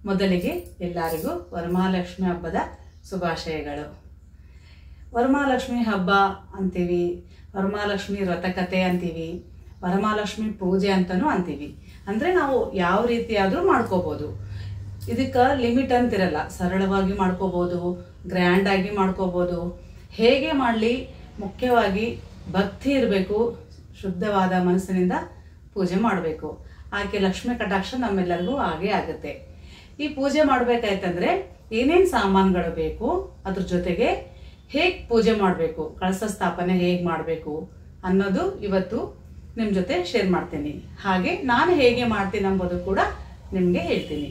ಮೊದಲಿಗೆ ಎಲ್ಲರಿಗೂ ವರಮಹಾಲಕ್ಷ್ಮಿ ಹಬ್ಬದ ಶುಭಾಶಯಗಳು ವರಮಹಾಲಕ್ಷ್ಮಿ ಹಬ್ಬ ಅಂತೀವಿ ವರಮಹಾಲಕ್ಷ್ಮಿ ವ್ರತಕತೆ ಅಂತೀವಿ ವರಮಹಾಲಕ್ಷ್ಮಿ ಪೂಜೆ ಅಂತಲೂ ಅಂತೀವಿ ಅಂದರೆ ನಾವು ಯಾವ ರೀತಿಯಾದರೂ ಮಾಡ್ಕೋಬೋದು ಇದಕ್ಕೆ ಲಿಮಿಟ್ ಅಂತಿರಲ್ಲ ಸರಳವಾಗಿ ಮಾಡ್ಕೋಬೋದು ಗ್ರ್ಯಾಂಡಾಗಿ ಮಾಡ್ಕೋಬೋದು ಹೇಗೆ ಮಾಡಲಿ ಮುಖ್ಯವಾಗಿ ಭಕ್ತಿ ಇರಬೇಕು ಶುದ್ಧವಾದ ಮನಸ್ಸಿನಿಂದ ಪೂಜೆ ಮಾಡಬೇಕು ಆಕೆ ಲಕ್ಷ್ಮಿ ಕಟಾಕ್ಷ ನಮ್ಮೆಲ್ಲರಿಗೂ ಹಾಗೆ ಆಗುತ್ತೆ ಈ ಪೂಜೆ ಮಾಡ್ಬೇಕಾಯ್ತಂದ್ರೆ ಏನೇನು ಸಾಮಾನುಗಳು ಬೇಕು ಅದ್ರ ಜೊತೆಗೆ ಹೇಗೆ ಪೂಜೆ ಮಾಡಬೇಕು ಕಳಸ ಸ್ಥಾಪನೆ ಹೇಗೆ ಮಾಡಬೇಕು ಅನ್ನೋದು ಇವತ್ತು ನಿಮ್ಮ ಜೊತೆ ಶೇರ್ ಮಾಡ್ತೀನಿ ಹಾಗೆ ನಾನು ಹೇಗೆ ಮಾಡ್ತೀನಿ ಎಂಬುದು ಕೂಡ ನಿಮಗೆ ಹೇಳ್ತೀನಿ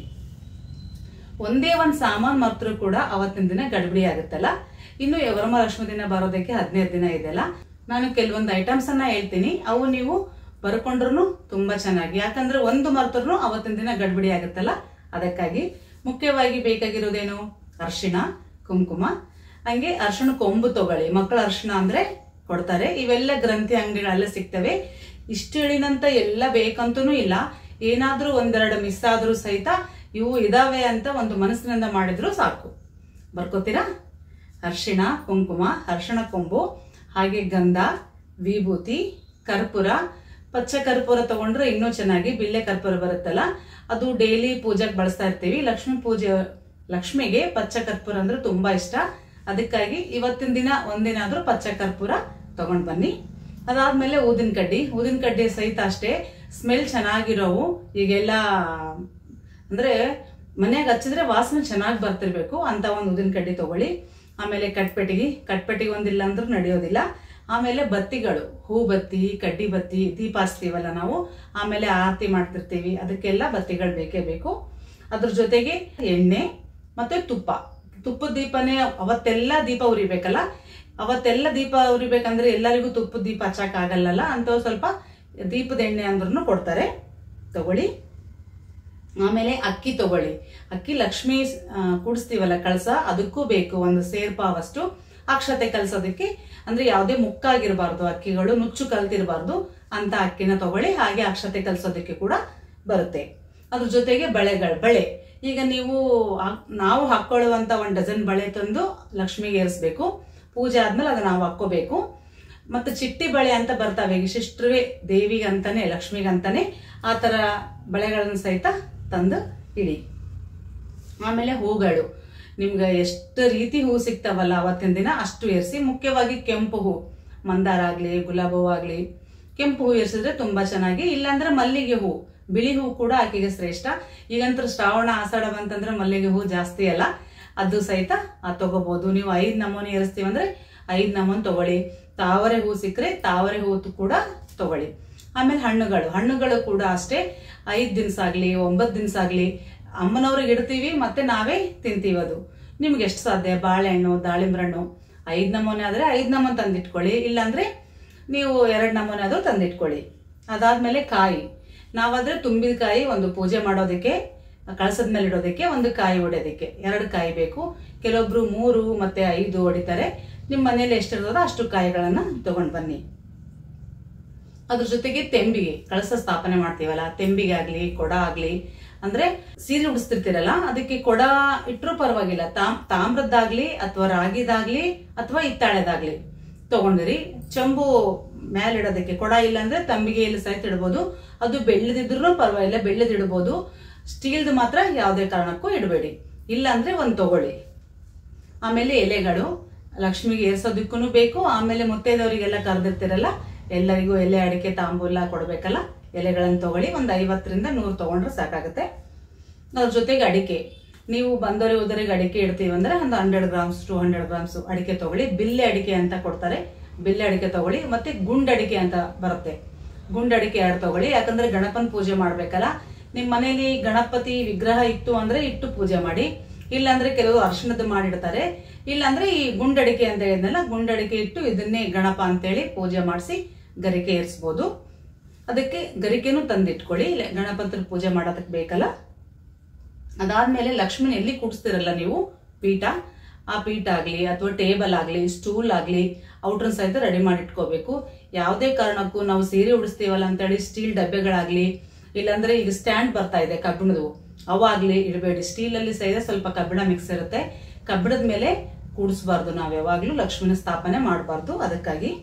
ಒಂದೇ ಒಂದು ಸಾಮಾನು ಮಾತ್ರ ಕೂಡ ಅವತ್ತಿನ ದಿನ ಗಡ್ಬಡಿ ಆಗುತ್ತಲ್ಲ ಇನ್ನು ವರಮಹಾಲಕ್ಷ್ಮಿ ದಿನ ಬರೋದಕ್ಕೆ ಹದಿನೈದು ದಿನ ಇದೆಯಲ್ಲ ನಾನು ಕೆಲವೊಂದು ಐಟಮ್ಸ್ ಅನ್ನ ಹೇಳ್ತೀನಿ ಅವು ನೀವು ಬರ್ಕೊಂಡ್ರು ತುಂಬಾ ಚೆನ್ನಾಗಿ ಯಾಕಂದ್ರೆ ಒಂದು ಮರ್ತರು ಅವತ್ತಿನ ದಿನ ಗಡ್ಬಡಿ ಆಗುತ್ತಲ್ಲ ಅದಕ್ಕಾಗಿ ಮುಖ್ಯವಾಗಿ ಬೇಕಾಗಿರೋದೇನು ಅರಿಶಿಣ ಕುಂಕುಮ ಹಂಗೆ ಅರಿಶಿಣ ಕೊಂಬು ತಗೊಳ್ಳಿ ಮಕ್ಕಳ ಅರಿಶಿಣ ಅಂದ್ರೆ ಕೊಡ್ತಾರೆ ಇವೆಲ್ಲ ಗ್ರಂಥಿ ಅಂಗಡಿಗಳಲ್ಲೇ ಸಿಗ್ತವೆ ಇಷ್ಟು ಹೇಳಿನಂತ ಎಲ್ಲ ಬೇಕಂತನೂ ಇಲ್ಲ ಏನಾದ್ರೂ ಒಂದೆರಡು ಮಿಸ್ ಆದ್ರೂ ಸಹಿತ ಇವು ಇದಾವೆ ಅಂತ ಒಂದು ಮನಸ್ಸಿನಿಂದ ಮಾಡಿದ್ರು ಸಾಕು ಬರ್ಕೋತೀರಾ ಅರಿಶಿಣ ಕುಂಕುಮ ಅರಿಶಿಣ ಕೊಂಬು ಹಾಗೆ ಗಂಧ ವಿಭೂತಿ ಕರ್ಪೂರ ಪಚ್ಚ ಕರ್ಪೂರ ತಗೊಂಡ್ರೆ ಇನ್ನೂ ಚೆನ್ನಾಗಿ ಬಿಲ್ಲೆ ಕರ್ಪೂರ ಬರುತ್ತಲ್ಲ ಅದು ಡೈಲಿ ಪೂಜೆಗೆ ಬಳಸ್ತಾ ಇರ್ತೀವಿ ಲಕ್ಷ್ಮಿ ಪೂಜೆ ಲಕ್ಷ್ಮಿಗೆ ಪಚ್ಚ ಕರ್ಪೂರ ಅಂದ್ರೆ ತುಂಬಾ ಇಷ್ಟ ಅದಕ್ಕಾಗಿ ಇವತ್ತಿನ ದಿನ ಒಂದಿನ ಆದ್ರೂ ಪಚ್ಚ ಕರ್ಪೂರ ತಗೊಂಡ್ ಬನ್ನಿ ಅದಾದ್ಮೇಲೆ ಊದಿನ ಕಡ್ಡಿ ಊದಿನ ಕಡ್ಡಿ ಸಹಿತ ಅಷ್ಟೇ ಸ್ಮೆಲ್ ಚೆನ್ನಾಗಿರೋವು ಈಗೆಲ್ಲ ಅಂದ್ರೆ ಮನ್ಯಾಗ ಹಚ್ಚಿದ್ರೆ ವಾಸನೆ ಚೆನ್ನಾಗಿ ಬರ್ತಿರ್ಬೇಕು ಅಂತ ಒಂದು ಊದಿನ ಕಡ್ಡಿ ತಗೊಳ್ಳಿ ಆಮೇಲೆ ಕಟ್ಪೆಟ್ಟಿಗೆ ಕಟ್ಪೆಟ್ಟಿಗೆ ಒಂದಿಲ್ಲ ಅಂದ್ರೂ ನಡೆಯೋದಿಲ್ಲ ಆಮೇಲೆ ಬತ್ತಿಗಳು ಹೂ ಬತ್ತಿ ಕಡ್ಡಿ ಬತ್ತಿ ದೀಪ ಹಚ್ತೀವಲ್ಲ ನಾವು ಆಮೇಲೆ ಆರತಿ ಮಾಡ್ತಿರ್ತೀವಿ ಅದಕ್ಕೆಲ್ಲ ಬತ್ತಿಗಳು ಬೇಕೇ ಬೇಕು ಅದ್ರ ಜೊತೆಗೆ ಎಣ್ಣೆ ಮತ್ತೆ ತುಪ್ಪ ತುಪ್ಪದ ದೀಪನೇ ಅವತ್ತೆಲ್ಲ ದೀಪ ಉರಿಬೇಕಲ್ಲ ಅವತ್ತೆಲ್ಲ ದೀಪ ಉರಿಬೇಕಂದ್ರೆ ಎಲ್ಲರಿಗೂ ತುಪ್ಪದ ದೀಪ ಹಚ್ಚಕ್ ಆಗಲ್ಲಲ್ಲ ಅಂತ ಸ್ವಲ್ಪ ದೀಪದ ಎಣ್ಣೆ ಅಂದ್ರೂ ಕೊಡ್ತಾರೆ ತಗೊಳ್ಳಿ ಆಮೇಲೆ ಅಕ್ಕಿ ತಗೊಳ್ಳಿ ಅಕ್ಕಿ ಲಕ್ಷ್ಮಿ ಆ, ಕೂಡಿಸ್ತೀವಲ್ಲ ಕಳಸ ಅದಕ್ಕೂ ಬೇಕು ಒಂದು ಸೇರ್ಪಾವಷ್ಟು ಅಕ್ಷತೆ ಕಲ್ಸೋದಕ್ಕೆ ಅಂದ್ರೆ ಯಾವುದೇ ಮುಕ್ಕಾಗಿರಬಾರ್ದು ಅಕ್ಕಿಗಳು ನುಚ್ಚು ಕಲ್ತಿರಬಾರ್ದು ಅಂತ ಅಕ್ಕಿನ ತಗೊಳ್ಳಿ ಹಾಗೆ ಅಕ್ಷತೆ ಕಲ್ಸೋದಕ್ಕೆ ಕೂಡ ಬರುತ್ತೆ ಅದ್ರ ಜೊತೆಗೆ ಬಳೆಗಳು ಬಳೆ ಈಗ ನೀವು ಹಾಕ್- ನಾವು ಹಾಕೊಳ್ಳುವಂತ ಒಂದು ಡಜನ್ ಬಳೆ ತಂದು ಲಕ್ಷ್ಮಿಗೆ ಏರಿಸ್ಬೇಕು ಪೂಜೆ ಆದ್ಮೇಲೆ ಅದನ್ನ ನಾವು ಹಾಕ್ಕೋಬೇಕು ಮತ್ತೆ ಚಿಟ್ಟಿ ಬಳೆ ಅಂತ ಬರ್ತಾವೆ ವಿಶಿಷ್ಟವೇ ದೇವಿಗೆ ಅಂತಾನೆ ಲಕ್ಷ್ಮಿಗೆ ಅಂತಾನೆ ಆ ತರ ಬಳೆಗಳನ್ನು ಸಹಿತ ತಂದು ಇಡಿ ಆಮೇಲೆ ಹೂಗಳು ನಿಮ್ಗೆ ಎಷ್ಟು ರೀತಿ ಹೂ ಸಿಗ್ತಾವಲ್ಲ ಅವತ್ತಿನ ದಿನ ಅಷ್ಟು ಏರಿಸಿ ಮುಖ್ಯವಾಗಿ ಕೆಂಪು ಹೂ ಮಂದಾರ ಆಗ್ಲಿ ಗುಲಾಬಿ ಹೂ ಆಗ್ಲಿ ಕೆಂಪು ಹೂ ಏರ್ಸಿದ್ರೆ ತುಂಬಾ ಚೆನ್ನಾಗಿ ಇಲ್ಲಾಂದ್ರೆ ಮಲ್ಲಿಗೆ ಹೂ ಬಿಳಿ ಹೂ ಕೂಡ ಆಕೆಗೆ ಶ್ರೇಷ್ಠ ಈಗಂತೂ ಶ್ರಾವಣ ಆಷಾಢ ಬಂತಂದ್ರೆ ಮಲ್ಲಿಗೆ ಹೂ ಜಾಸ್ತಿ ಅಲ್ಲ ಅದು ಸಹಿತ ಆ ತಗೋಬಹುದು ನೀವು ಐದ್ ನಮೂನೆ ಏರಿಸ್ತೀವಂದ್ರೆ ಐದ್ ನಮೂನೆ ತಗೊಳ್ಳಿ ತಾವರೆ ಹೂ ಸಿಕ್ಕರೆ ತಾವರೆ ಹೂ ಕೂಡ ತಗೊಳ್ಳಿ ಆಮೇಲೆ ಹಣ್ಣುಗಳು ಹಣ್ಣುಗಳು ಕೂಡ ಅಷ್ಟೇ ಐದ್ ದಿನ್ಸ ಆಗ್ಲಿ ಒಂಬತ್ತು ದಿನ್ಸ ಆಗ್ಲಿ ಅಮ್ಮನವ್ರಿಗೆ ಇಡ್ತೀವಿ ಮತ್ತೆ ನಾವೇ ತಿಂತೀವಿ ಅದು ನಿಮ್ಗೆ ಎಷ್ಟು ಸಾಧ್ಯ ಬಾಳೆಹಣ್ಣು ದಾಳಿಂಬ್ರೆ ಹಣ್ಣು ಐದ್ ನಮೂನೆ ಆದ್ರೆ ಐದ್ ನಮೂನೆ ತಂದಿಟ್ಕೊಳ್ಳಿ ಇಲ್ಲಾಂದ್ರೆ ನೀವು ಎರಡ್ ನಮೂನೆ ಆದ್ರೂ ತಂದಿಟ್ಕೊಳ್ಳಿ ಅದಾದ್ಮೇಲೆ ಕಾಯಿ ನಾವಾದ್ರೆ ತುಂಬಿದ ಕಾಯಿ ಒಂದು ಪೂಜೆ ಮಾಡೋದಕ್ಕೆ ಕಳಸದ ಮೇಲೆ ಇಡೋದಕ್ಕೆ ಒಂದು ಕಾಯಿ ಹೊಡೆಯೋದಕ್ಕೆ ಎರಡು ಕಾಯಿ ಬೇಕು ಕೆಲವೊಬ್ರು ಮೂರು ಮತ್ತೆ ಐದು ಹೊಡಿತಾರೆ ನಿಮ್ಮ ಮನೇಲಿ ಎಷ್ಟಿರ್ತದೋ ಅಷ್ಟು ಕಾಯಿಗಳನ್ನ ತಗೊಂಡ್ ಬನ್ನಿ ಅದ್ರ ಜೊತೆಗೆ ತೆಂಬಿಗೆ ಕಳಸ ಸ್ಥಾಪನೆ ಮಾಡ್ತೀವಲ್ಲ ತೆಂಬಿಗೆ ಆಗ್ಲಿ ಕೊಡ ಆಗ್ಲಿ ಅಂದ್ರೆ ಸೀರೆ ಉಡಿಸ್ತಿರ್ತೀರಲ್ಲ ಅದಕ್ಕೆ ಕೊಡ ಇಟ್ರೂ ಪರವಾಗಿಲ್ಲ ತಾಮ್ ತಾಮ್ರದ್ದಾಗ್ಲಿ ಅಥವಾ ರಾಗಿದಾಗ್ಲಿ ಅಥವಾ ಹಿತ್ತಾಳೆದಾಗ್ಲಿ ತಗೊಂಡಿರಿ ಚಂಬು ಮೇಲೆ ಇಡೋದಕ್ಕೆ ಕೊಡ ಇಲ್ಲ ಅಂದ್ರೆ ತಂಬಿಗೆಯಲ್ಲಿ ಸಹಿತ ಇಡ್ಬೋದು ಅದು ಬೆಳ್ಳದಿದ್ರು ಪರವಾಗಿಲ್ಲ ಬೆಳ್ಳದ್ ಇಡ್ಬೋದು ಸ್ಟೀಲ್ದು ಮಾತ್ರ ಯಾವುದೇ ಕಾರಣಕ್ಕೂ ಇಡಬೇಡಿ ಇಲ್ಲ ಅಂದ್ರೆ ಒಂದು ತಗೊಳ್ಳಿ ಆಮೇಲೆ ಎಲೆಗಳು ಲಕ್ಷ್ಮಿಗೆ ಏರ್ಸೋದಕ್ಕೂ ಬೇಕು ಆಮೇಲೆ ಮುತ್ತೈದವರಿಗೆಲ್ಲ ಕರೆದಿರ್ತಿರಲ್ಲ ಎಲ್ಲರಿಗೂ ಎಲೆ ಅಡಿಕೆ ತಾಂಬೂಲ ಕೊಡ್ಬೇಕಲ್ಲ ಎಲೆಗಳನ್ನು ತಗೊಳ್ಳಿ ಒಂದು ಐವತ್ತರಿಂದ ನೂರು ತಗೊಂಡ್ರೆ ಸಾಕಾಗುತ್ತೆ ಅದ್ರ ಜೊತೆಗೆ ಅಡಿಕೆ ನೀವು ಬಂದವರಿಗೆ ಹೋದವರಿಗೆ ಅಡಿಕೆ ಇಡ್ತೀವಿ ಅಂದ್ರೆ ಒಂದು hundred grams two hundred grams ಅಡಿಕೆ ತಗೊಳ್ಳಿ ಬಿಲ್ಲೆ ಅಡಿಕೆ ಅಂತ ಕೊಡ್ತಾರೆ ಬಿಲ್ಲೆ ಅಡಿಕೆ ತಗೊಳ್ಳಿ ಮತ್ತೆ ಗುಂಡಡಿಕೆ ಅಂತ ಬರುತ್ತೆ ಗುಂಡಡಿಕೆ ಎರಡು ತಗೊಳ್ಳಿ ಯಾಕಂದ್ರೆ ಗಣಪನ ಪೂಜೆ ಮಾಡ್ಬೇಕಲ್ಲ ನಿಮ್ ಮನೇಲಿ ಗಣಪತಿ ವಿಗ್ರಹ ಇತ್ತು ಅಂದ್ರೆ ಇಟ್ಟು ಪೂಜೆ ಮಾಡಿ ಇಲ್ಲಾಂದ್ರೆ ಕೆಲವು ಅರ್ಶನದ ಮಾಡಿಡ್ತಾರೆ ಇಲ್ಲಾಂದ್ರೆ ಈ ಗುಂಡಡಿಕೆ ಅಂತ ಹೇಳಿದ್ನಲ್ಲ ಗುಂಡಡಿಕೆ ಇಟ್ಟು ಇದನ್ನೇ ಗಣಪ ಅಂತೇಳಿ ಪೂಜೆ ಮಾಡಿಸಿ ಗರಿಕೆ ಏರಿಸ್ಬೋದು ಅದಕ್ಕೆ ಗರಿಕೆನೂ ತಂದಿಟ್ಕೊಳ್ಳಿ ಇಲ್ಲ ಗಣಪತಿನ ಪೂಜೆ ಮಾಡೋದಕ್ಕೆ ಬೇಕಲ್ಲ ಅದಾದ್ಮೇಲೆ ಲಕ್ಷ್ಮಿನ ಎಲ್ಲಿ ಕೂಡಿಸ್ತಿರಲ್ಲ ನೀವು ಪೀಠ ಆ ಪೀಠ ಆಗ್ಲಿ ಅಥವಾ ಟೇಬಲ್ ಆಗ್ಲಿ ಸ್ಟೂಲ್ ಆಗ್ಲಿ ಔಟ್ರನ್ ಸಹಿತ ರೆಡಿ ಮಾಡಿ ಇಟ್ಕೋಬೇಕು ಯಾವುದೇ ಕಾರಣಕ್ಕೂ ನಾವು ಸೀರೆ ಉಡಿಸ್ತೀವಲ್ಲ ಅಂತೇಳಿ ಸ್ಟೀಲ್ ಡಬ್ಬೆಗಳಾಗ್ಲಿ ಇಲ್ಲಾಂದ್ರೆ ಈಗ ಸ್ಟ್ಯಾಂಡ್ ಬರ್ತಾ ಇದೆ ಕಬ್ಬಿಣದು ಅವಾಗ್ಲಿ ಇಡಬೇಡಿ ಸ್ಟೀಲಲ್ಲಿ ಸಹಿತ ಸ್ವಲ್ಪ ಕಬ್ಬಿಣ ಮಿಕ್ಸ್ ಇರುತ್ತೆ ಕಬ್ಬಿಣದ ಮೇಲೆ ಕೂಡಿಸ್ಬಾರ್ದು ನಾವು ಯಾವಾಗ್ಲೂ ಲಕ್ಷ್ಮಿನ ಸ್ಥಾಪನೆ ಮಾಡಬಾರ್ದು ಅದಕ್ಕಾಗಿ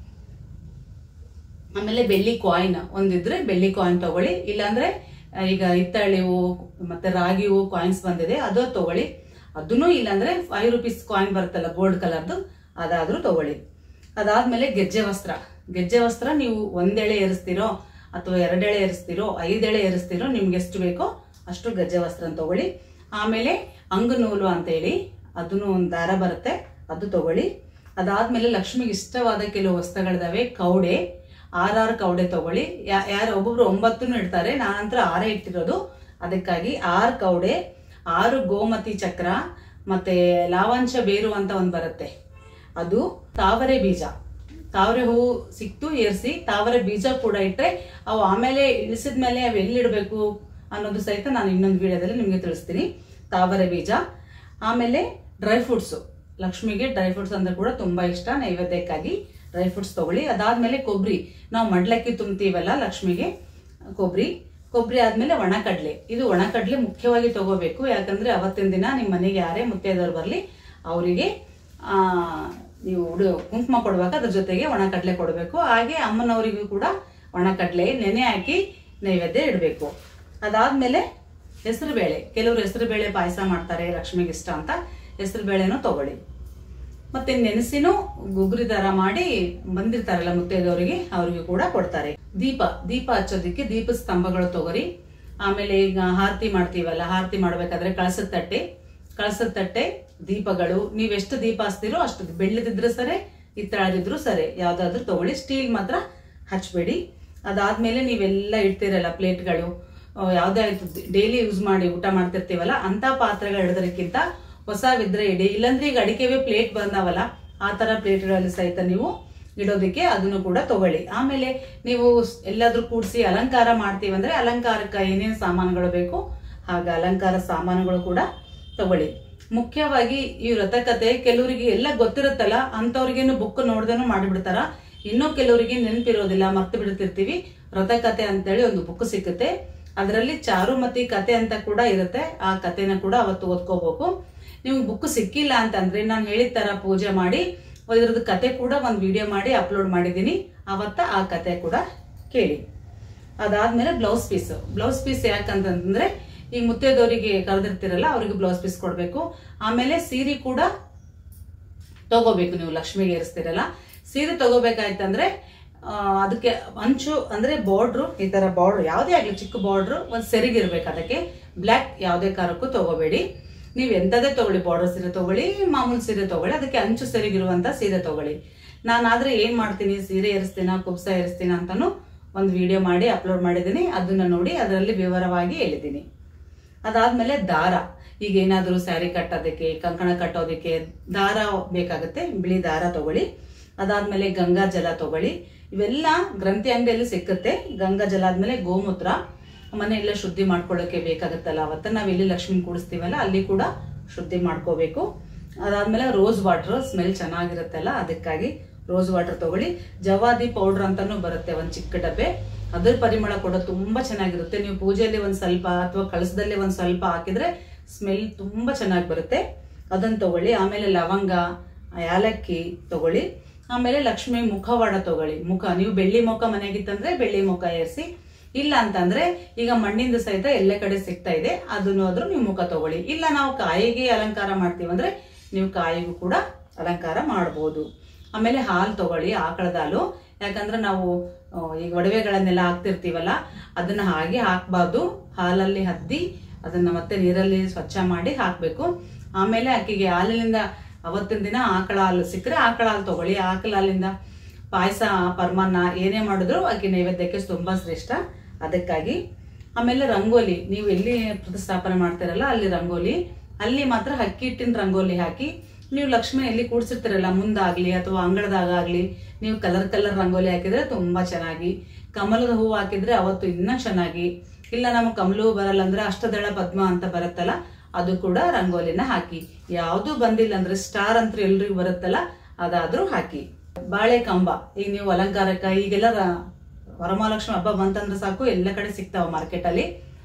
ಆಮೇಲೆ ಬೆಳ್ಳಿ ಕಾಯಿನ್ ಒಂದಿದ್ರೆ ಬೆಳ್ಳಿ ಕಾಯಿನ್ ತಗೊಳ್ಳಿ ಇಲ್ಲಾಂದ್ರೆ ಆ, ಈಗ ಹಿತ್ತಳಿ ಹೂವು ಮತ್ತೆ ರಾಗಿ ಹೂವು ಕಾಯಿನ್ಸ್ ಬಂದಿದೆ ಅದು ತಗೊಳ್ಳಿ ಅದನ್ನು ಇಲ್ಲಾಂದ್ರೆ ಫೈವ್ ರುಪೀಸ್ ಕಾಯಿನ್ ಬರುತ್ತಲ್ಲ ಗೋಲ್ಡ್ ಕಲರ್ದು ಅದಾದ್ರೂ ತಗೊಳ್ಳಿ ಅದಾದ್ಮೇಲೆ ಗೆಜ್ಜೆ ವಸ್ತ್ರ ಗೆಜ್ಜೆ ವಸ್ತ್ರ ನೀವು ಒಂದೆಳೆ ಏರಿಸ್ತೀರೋ ಅಥವಾ ಎರಡೆಳೆ ಏರಿಸ್ತೀರೋ ಐದೆಳೆ ಏರಿಸ್ತೀರೋ ನಿಮ್ಗೆ ಎಷ್ಟು ಬೇಕೋ ಅಷ್ಟು ಗೆಜ್ಜೆ ವಸ್ತ್ರ ತಗೊಳ್ಳಿ ಆಮೇಲೆ ಅಂಗನೂಲು ಅಂತ ಹೇಳಿ ಅದನ್ನು ಒಂದು ದಾರ ಬರುತ್ತೆ ಅದು ತಗೊಳ್ಳಿ ಅದಾದ್ಮೇಲೆ ಲಕ್ಷ್ಮಿಗೆ ಇಷ್ಟವಾದ ಕೆಲವು ವಸ್ತುಗಳಿದಾವೆ ಕೌಡೆ ಆರಾರು ಕೌಡೆ ತಗೊಳ್ಳಿ ಯಾ- ಯಾರು ಒಬ್ಬೊಬ್ರು ಒಂಬತ್ತನ್ನು ಇಡ್ತಾರೆ ನಾನಂತರ ಆರೇ ಇಟ್ಟಿರೋದು ಅದಕ್ಕಾಗಿ ಆರು ಕೌಡೆ ಆರು ಗೋಮತಿ ಚಕ್ರ ಮತ್ತೆ ಲಾವಾಂಶ ಬೇರು ಅಂತ ಒಂದು ಬರುತ್ತೆ ಅದು ತಾವರೆ ಬೀಜ ತಾವರೆ ಹೂವು ಸಿಕ್ತು ಏರಿಸಿ ತಾವರೆ ಬೀಜ ಕೂಡ ಇಟ್ಟರೆ ಅವು ಆಮೇಲೆ ಇಳಿಸಿದ ಮೇಲೆ ಅವು ಎಲ್ಲಿಡಬೇಕು ಅನ್ನೋದು ಸಹಿತ ನಾನು ಇನ್ನೊಂದು ವಿಡಿಯೋದಲ್ಲಿ ನಿಮಗೆ ತಿಳಿಸ್ತೀನಿ ತಾವರೆ ಬೀಜ ಆಮೇಲೆ ಡ್ರೈ ಫ್ರೂಟ್ಸು ಲಕ್ಷ್ಮಿಗೆ ಡ್ರೈ ಫ್ರೂಟ್ಸ್ ಅಂದ್ರೆ ಕೂಡ ತುಂಬಾ ಇಷ್ಟ ನೈವೇದ್ಯಕ್ಕಾಗಿ ಡ್ರೈ ಫ್ರೂಟ್ಸ್ ತಗೊಳ್ಳಿ ಅದಾದ್ಮೇಲೆ ಕೊಬ್ಬರಿ ನಾವು ಮಡ್ಲಕ್ಕಿ ತುಂಬ್ತೀವಲ್ಲ ಲಕ್ಷ್ಮಿಗೆ ಕೊಬ್ಬರಿ ಕೊಬ್ಬರಿ ಆದ್ಮೇಲೆ ಒಣ ಕಡ್ಲೆ ಇದು ಒಣ ಕಡ್ಲೆ ಮುಖ್ಯವಾಗಿ ತಗೋಬೇಕು ಯಾಕಂದ್ರೆ ಅವತ್ತಿನ ದಿನ ನಿಮ್ಮ ಮನೆಗೆ ಯಾರೇ ಮುತ್ತೈದವ್ರು ಬರಲಿ ಅವರಿಗೆ ಆ ನೀವು ಉಡು ಕುಂಕುಮ ಕೊಡುವಾಗ ಅದ್ರ ಜೊತೆಗೆ ಒಣ ಕಡ್ಲೆ ಕೊಡಬೇಕು ಹಾಗೆ ಅಮ್ಮನವರಿಗೂ ಕೂಡ ಒಣ ಕಡ್ಲೆ ನೆನೆ ಹಾಕಿ ನೈವೇದ್ಯ ಇಡಬೇಕು ಅದಾದ್ಮೇಲೆ ಹೆಸರುಬೇಳೆ ಕೆಲವರು ಹೆಸರುಬೇಳೆ ಪಾಯಸ ಮಾಡ್ತಾರೆ ಲಕ್ಷ್ಮಿಗೆ ಇಷ್ಟ ಅಂತ ಹೆಸರುಬೇಳೆನೂ ತಗೊಳ್ಳಿ ಮತ್ತೆ ನೆನೆಸಿನೂ ಗುಗ್ರಿ ತರ ಮಾಡಿ ಬಂದಿರ್ತಾರಲ್ಲ ಮುತ್ತೈದವರಿಗೆ ಅವರಿಗೆ ಕೂಡ ಕೊಡ್ತಾರೆ ದೀಪ ದೀಪ ಹಚ್ಚೋದಿಕ್ಕೆ ದೀಪದ ಸ್ತಂಭಗಳು ತಗೋರಿ ಆಮೇಲೆ ಈಗ ಆರತಿ ಮಾಡ್ತೀವಲ್ಲ ಆರತಿ ಮಾಡ್ಬೇಕಾದ್ರೆ ಕಳಸದ ತಟ್ಟೆ ಕಳಸದ ತಟ್ಟೆ ದೀಪಗಳು ನೀವೆಷ್ಟು ದೀಪ ಹಚ್ತೀರೋ ಅಷ್ಟು ಬೆಳ್ಳದಿದ್ರು ಸರಿ ಹಿತ್ತಾಳದಿದ್ರು ಸರಿ ಯಾವ್ದಾದ್ರು ತಗೊಳ್ಳಿ ಸ್ಟೀಲ್ ಮಾತ್ರ ಹಚ್ಬೇಡಿ ಅದಾದ್ಮೇಲೆ ನೀವೆಲ್ಲ ಇಡ್ತೀರಲ್ಲ ಪ್ಲೇಟ್ಗಳು ಯಾವ್ದೇ ಡೈಲಿ ಯೂಸ್ ಮಾಡಿ ಊಟ ಮಾಡ್ತಿರ್ತೀವಲ್ಲ ಅಂತ ಪಾತ್ರೆಗಳು ಹಿಡಿದ್ರಕ್ಕಿಂತ ಹೊಸವಿದ್ರೆ ಇಡಿ ಇಲ್ಲಾಂದ್ರೆ ಈಗ ಅಡಿಕೆವೆ ಪ್ಲೇಟ್ ಬಂದಾವಲ್ಲ ಆ ತರ ಪ್ಲೇಟ್ಗಳಲ್ಲಿ ಸಹಿತ ನೀವು ಇಡೋದಕ್ಕೆ ಅದನ್ನು ಕೂಡ ತಗೊಳ್ಳಿ ಆಮೇಲೆ ನೀವು ಸ್- ಎಲ್ಲಾದ್ರೂ ಕೂಡಿಸಿ ಅಲಂಕಾರ ಮಾಡ್ತೀವಂದ್ರೆ ಅಲಂಕಾರಕ್ಕೆ ಏನೇನು ಸಾಮಾನುಗಳು ಬೇಕು ಹಾಗೆ ಅಲಂಕಾರ ಸಾಮಾನುಗಳು ಕೂಡ ತಗೊಳ್ಳಿ ಮುಖ್ಯವಾಗಿ ಈ ವ್ರತಕತೆ ಕೆಲವರಿಗೆ ಎಲ್ಲ ಗೊತ್ತಿರುತ್ತಲ್ಲ ಅಂಥವ್ರಿಗೇನು ಬುಕ್ ನೋಡ್ದೇನು ಮಾಡಿಬಿಡ್ತಾರ ಇನ್ನೂ ಕೆಲವರಿಗೆ ನೆನಪಿರೋದಿಲ್ಲ ಮರ್ತು ಬಿಡ್ತಿರ್ತೀವಿ ವ್ರತಕತೆ ಅಂತೇಳಿ ಒಂದು ಬುಕ್ ಸಿಕ್ಕುತ್ತೆ ಅದರಲ್ಲಿ ಚಾರುಮತಿ ಕತೆ ಅಂತ ಕೂಡ ಇರುತ್ತೆ ಆ ಕತೆನ ಕೂಡ ಅವತ್ತು ಓದ್ಕೋಬೇಕು ನಿಮ್ಗೆ ಬುಕ್ ಸಿಕ್ಕಿಲ್ಲ ಅಂತಂದ್ರೆ ನಾನು ಹೇಳಿದ ತರ ಪೂಜೆ ಮಾಡಿ ಇದ್ರದ್ದು ಕತೆ ಕೂಡ ಒಂದು ವಿಡಿಯೋ ಮಾಡಿ ಅಪ್ಲೋಡ್ ಮಾಡಿದ್ದೀನಿ ಅವತ್ತ ಆ ಕತೆ ಕೂಡ ಕೇಳಿ ಅದಾದ್ಮೇಲೆ ಬ್ಲೌಸ್ ಪೀಸ್ ಬ್ಲೌಸ್ ಪೀಸ್ ಯಾಕಂತಂದ್ರೆ ಈ ಮುತ್ತೈದವರಿಗೆ ಕರೆದಿರ್ತಿರಲ್ಲ ಅವ್ರಿಗೆ ಬ್ಲೌಸ್ ಪೀಸ್ ಕೊಡ್ಬೇಕು ಆಮೇಲೆ ಸೀರೆ ಕೂಡ ತಗೋಬೇಕು ನೀವು ಲಕ್ಷ್ಮಿಗೆ ಏರಿಸ್ತಿರಲ್ಲ ಸೀರೆ ತಗೋಬೇಕಾಯ್ತಂದ್ರೆ ಆ, ಅದಕ್ಕೆ ಅಂಚು ಅಂದ್ರೆ ಬಾರ್ಡ್ರು ಈ ತರ ಬಾರ್ಡ್ರ್ ಯಾವುದೇ ಆಗ್ಲಿ ಚಿಕ್ಕ ಬಾರ್ಡ್ರು ಒಂದು ಸೆರಿಗಿರ್ಬೇಕು ಅದಕ್ಕೆ ಬ್ಲ್ಯಾಕ್ ಯಾವುದೇ ಕಾರಕ್ಕೂ ತಗೋಬೇಡಿ ನೀವು ಎಂಥದೇ ತಗೊಳ್ಳಿ ಬಾರ್ಡರ್ ಸೀರೆ ತಗೊಳ್ಳಿ ಮಾಮೂಲಿ ಸೀರೆ ತಗೊಳ್ಳಿ ಅದಕ್ಕೆ ಅಂಚು ಸೆರಿಗಿರುವಂತ ಸೀರೆ ತಗೊಳ್ಳಿ ನಾನಾದ್ರೆ ಏನ್ ಮಾಡ್ತೀನಿ ಸೀರೆ ಏರಿಸ್ತೀನ ಕುಬ್ಸ ಏರಿಸ್ತೀನ ಅಂತಾನು ಒಂದು ವಿಡಿಯೋ ಮಾಡಿ ಅಪ್ಲೋಡ್ ಮಾಡಿದ್ದೀನಿ ಅದನ್ನ ನೋಡಿ ಅದರಲ್ಲಿ ವಿವರವಾಗಿ ಹೇಳಿದ್ದೀನಿ ಅದಾದ್ಮೇಲೆ ದಾರ ಈಗ ಏನಾದರೂ ಸ್ಯಾರಿ ಕಟ್ಟೋದಕ್ಕೆ ಕಂಕಣ ಕಟ್ಟೋದಕ್ಕೆ ದಾರ ಬೇಕಾಗುತ್ತೆ ಬಿಳಿ ದಾರ ತಗೊಳ್ಳಿ ಅದಾದ್ಮೇಲೆ ಗಂಗಾ ಜಲ ತಗೊಳ್ಳಿ ಇವೆಲ್ಲ ಗ್ರಂಥಿ ಅಂಗಡಿಯಲ್ಲಿ ಸಿಕ್ಕುತ್ತೆ ಗಂಗಾ ಜಲ ಆದ್ಮೇಲೆ ಗೋಮೂತ್ರ ಮನೆಯೆಲ್ಲ ಶುದ್ಧಿ ಮಾಡ್ಕೊಳ್ಳೋಕೆ ಬೇಕಾಗುತ್ತಲ್ಲ ಅವತ್ತ ನಾವು ಎಲ್ಲಿ ಲಕ್ಷ್ಮಿ ಕೂಡಿಸ್ತೀವಲ್ಲ ಅಲ್ಲಿ ಕೂಡ ಶುದ್ಧಿ ಮಾಡ್ಕೋಬೇಕು ಅದಾದ್ಮೇಲೆ ರೋಸ್ ವಾಟರ್ ಸ್ಮೆಲ್ ಚೆನ್ನಾಗಿರುತ್ತಲ್ಲ ಅದಕ್ಕಾಗಿ ರೋಸ್ ವಾಟರ್ ತಗೊಳ್ಳಿ ಜವಾದಿ ಪೌಡರ್ ಅಂತಾನು ಬರುತ್ತೆ ಒಂದ್ ಚಿಕ್ಕ ಡಬ್ಬೆ ಅದ್ರ ಪರಿಮಳ ಕೂಡ ತುಂಬಾ ಚೆನ್ನಾಗಿರುತ್ತೆ ನೀವು ಪೂಜೆಯಲ್ಲಿ ಒಂದ್ ಸ್ವಲ್ಪ ಅಥವಾ ಕಳಸದಲ್ಲಿ ಒಂದ್ ಸ್ವಲ್ಪ ಹಾಕಿದ್ರೆ ಸ್ಮೆಲ್ ತುಂಬಾ ಚೆನ್ನಾಗಿ ಬರುತ್ತೆ ಅದನ್ನ ತಗೊಳ್ಳಿ ಆಮೇಲೆ ಲವಂಗ ಯಾಲಕ್ಕಿ ತಗೊಳ್ಳಿ ಆಮೇಲೆ ಲಕ್ಷ್ಮಿ ಮುಖವಾಡ ತಗೊಳ್ಳಿ ಮುಖ ನೀವು ಬೆಳ್ಳಿ ಮುಖ ಮನೆಗಿತ್ತಂದ್ರೆ ಬೆಳ್ಳಿ ಮುಖ ಏರಿಸಿ ಇಲ್ಲ ಅಂತಂದ್ರೆ ಈಗ ಮಣ್ಣಿಂದ ಸಹಿತ ಎಲ್ಲ ಕಡೆ ಸಿಗ್ತಾ ಇದೆ ಅದನ್ನು ಆದ್ರೂ ನೀವು ಮುಖ ತಗೊಳ್ಳಿ ಇಲ್ಲ ನಾವು ಕಾಯಿಗೆ ಅಲಂಕಾರ ಮಾಡ್ತೀವಂದ್ರೆ ನೀವು ಕಾಯಿಗೂ ಕೂಡ ಅಲಂಕಾರ ಮಾಡಬಹುದು ಆಮೇಲೆ ಹಾಲು ತಗೊಳ್ಳಿ ಆಕಳದ ಹಾಲು ಯಾಕಂದ್ರೆ ನಾವು ಆ, ಈಗ ಒಡವೆಗಳನ್ನೆಲ್ಲ ಹಾಕ್ತಿರ್ತೀವಲ್ಲ ಅದನ್ನ ಹಾಗೆ ಹಾಕ್ಬಾರ್ದು ಹಾಲಲ್ಲಿ ಹದ್ದಿ ಅದನ್ನ ಮತ್ತೆ ನೀರಲ್ಲಿ ಸ್ವಚ್ಛ ಮಾಡಿ ಹಾಕ್ಬೇಕು ಆಮೇಲೆ ಆಕೆಗೆ ಹಾಲಿನಿಂದ ಅವತ್ತಿನ ದಿನ ಆಕಳ ಹಾಲು ಸಿಕ್ಕರೆ ಆಕಳ ಹಾಲು ತಗೊಳ್ಳಿ ಆಕಳ ಹಾಲಿಂದ ಪಾಯಸ ಪರ್ಮಾನ್ನ ಏನೇ ಮಾಡಿದ್ರು ಆಕೆ ನೈವೇದ್ಯಕ್ಕೆ ತುಂಬಾ ಶ್ರೇಷ್ಠ ಅದಕ್ಕಾಗಿ ಆಮೇಲೆ ರಂಗೋಲಿ ನೀವು ಎಲ್ಲಿ ಪ್ರತಿಷ್ಠಾಪನೆ ಮಾಡ್ತೀರಲ್ಲ ಅಲ್ಲಿ ರಂಗೋಲಿ ಅಲ್ಲಿ ಮಾತ್ರ ಅಕ್ಕಿ ಹಿಟ್ಟಿನ ರಂಗೋಲಿ ಹಾಕಿ ನೀವು ಲಕ್ಷ್ಮಿ ಎಲ್ಲಿ ಕೂಡ್ಸಿರ್ತೀರಲ್ಲ ಮುಂದಾಗ್ಲಿ ಅಥವಾ ಅಂಗಳದಾಗಲಿ ನೀವು ಕಲರ್ ಕಲರ್ ರಂಗೋಲಿ ಹಾಕಿದ್ರೆ ತುಂಬಾ ಚೆನ್ನಾಗಿ ಕಮಲದ ಹೂವು ಹಾಕಿದ್ರೆ ಅವತ್ತು ಇನ್ನೂ ಚೆನ್ನಾಗಿ ಇಲ್ಲ ನಮಗೆ ಕಮಲ ಹೂ ಬರಲ್ಲ ಅಂದ್ರೆ ಅಷ್ಟದಳ ಪದ್ಮ ಅಂತ ಬರುತ್ತಲ್ಲ ಅದು ಕೂಡ ರಂಗೋಲಿನ ಹಾಕಿ ಯಾವುದು ಬಂದಿಲ್ಲ ಅಂದ್ರೆ ಸ್ಟಾರ್ ಅಂತ ಎಲ್ರಿಗೂ ಬರುತ್ತಲ್ಲ ಅದಾದ್ರೂ ಹಾಕಿ ಬಾಳೆ ಕಂಬ ಈಗ ನೀವು ಅಲಂಕಾರಕ್ಕ ಈಗೆಲ್ಲ ರ- ವರಮಹಾಲಕ್ಷ್ಮಿ ಹಬ್ಬ ಬಂತಂದ್ರೆ ಸಾಕು ಎಲ್ಲ ಕಡೆ ಸಿಗ್ತಾವ ಮಾರ್ಕೆಟ್ ಅಲ್ಲಿ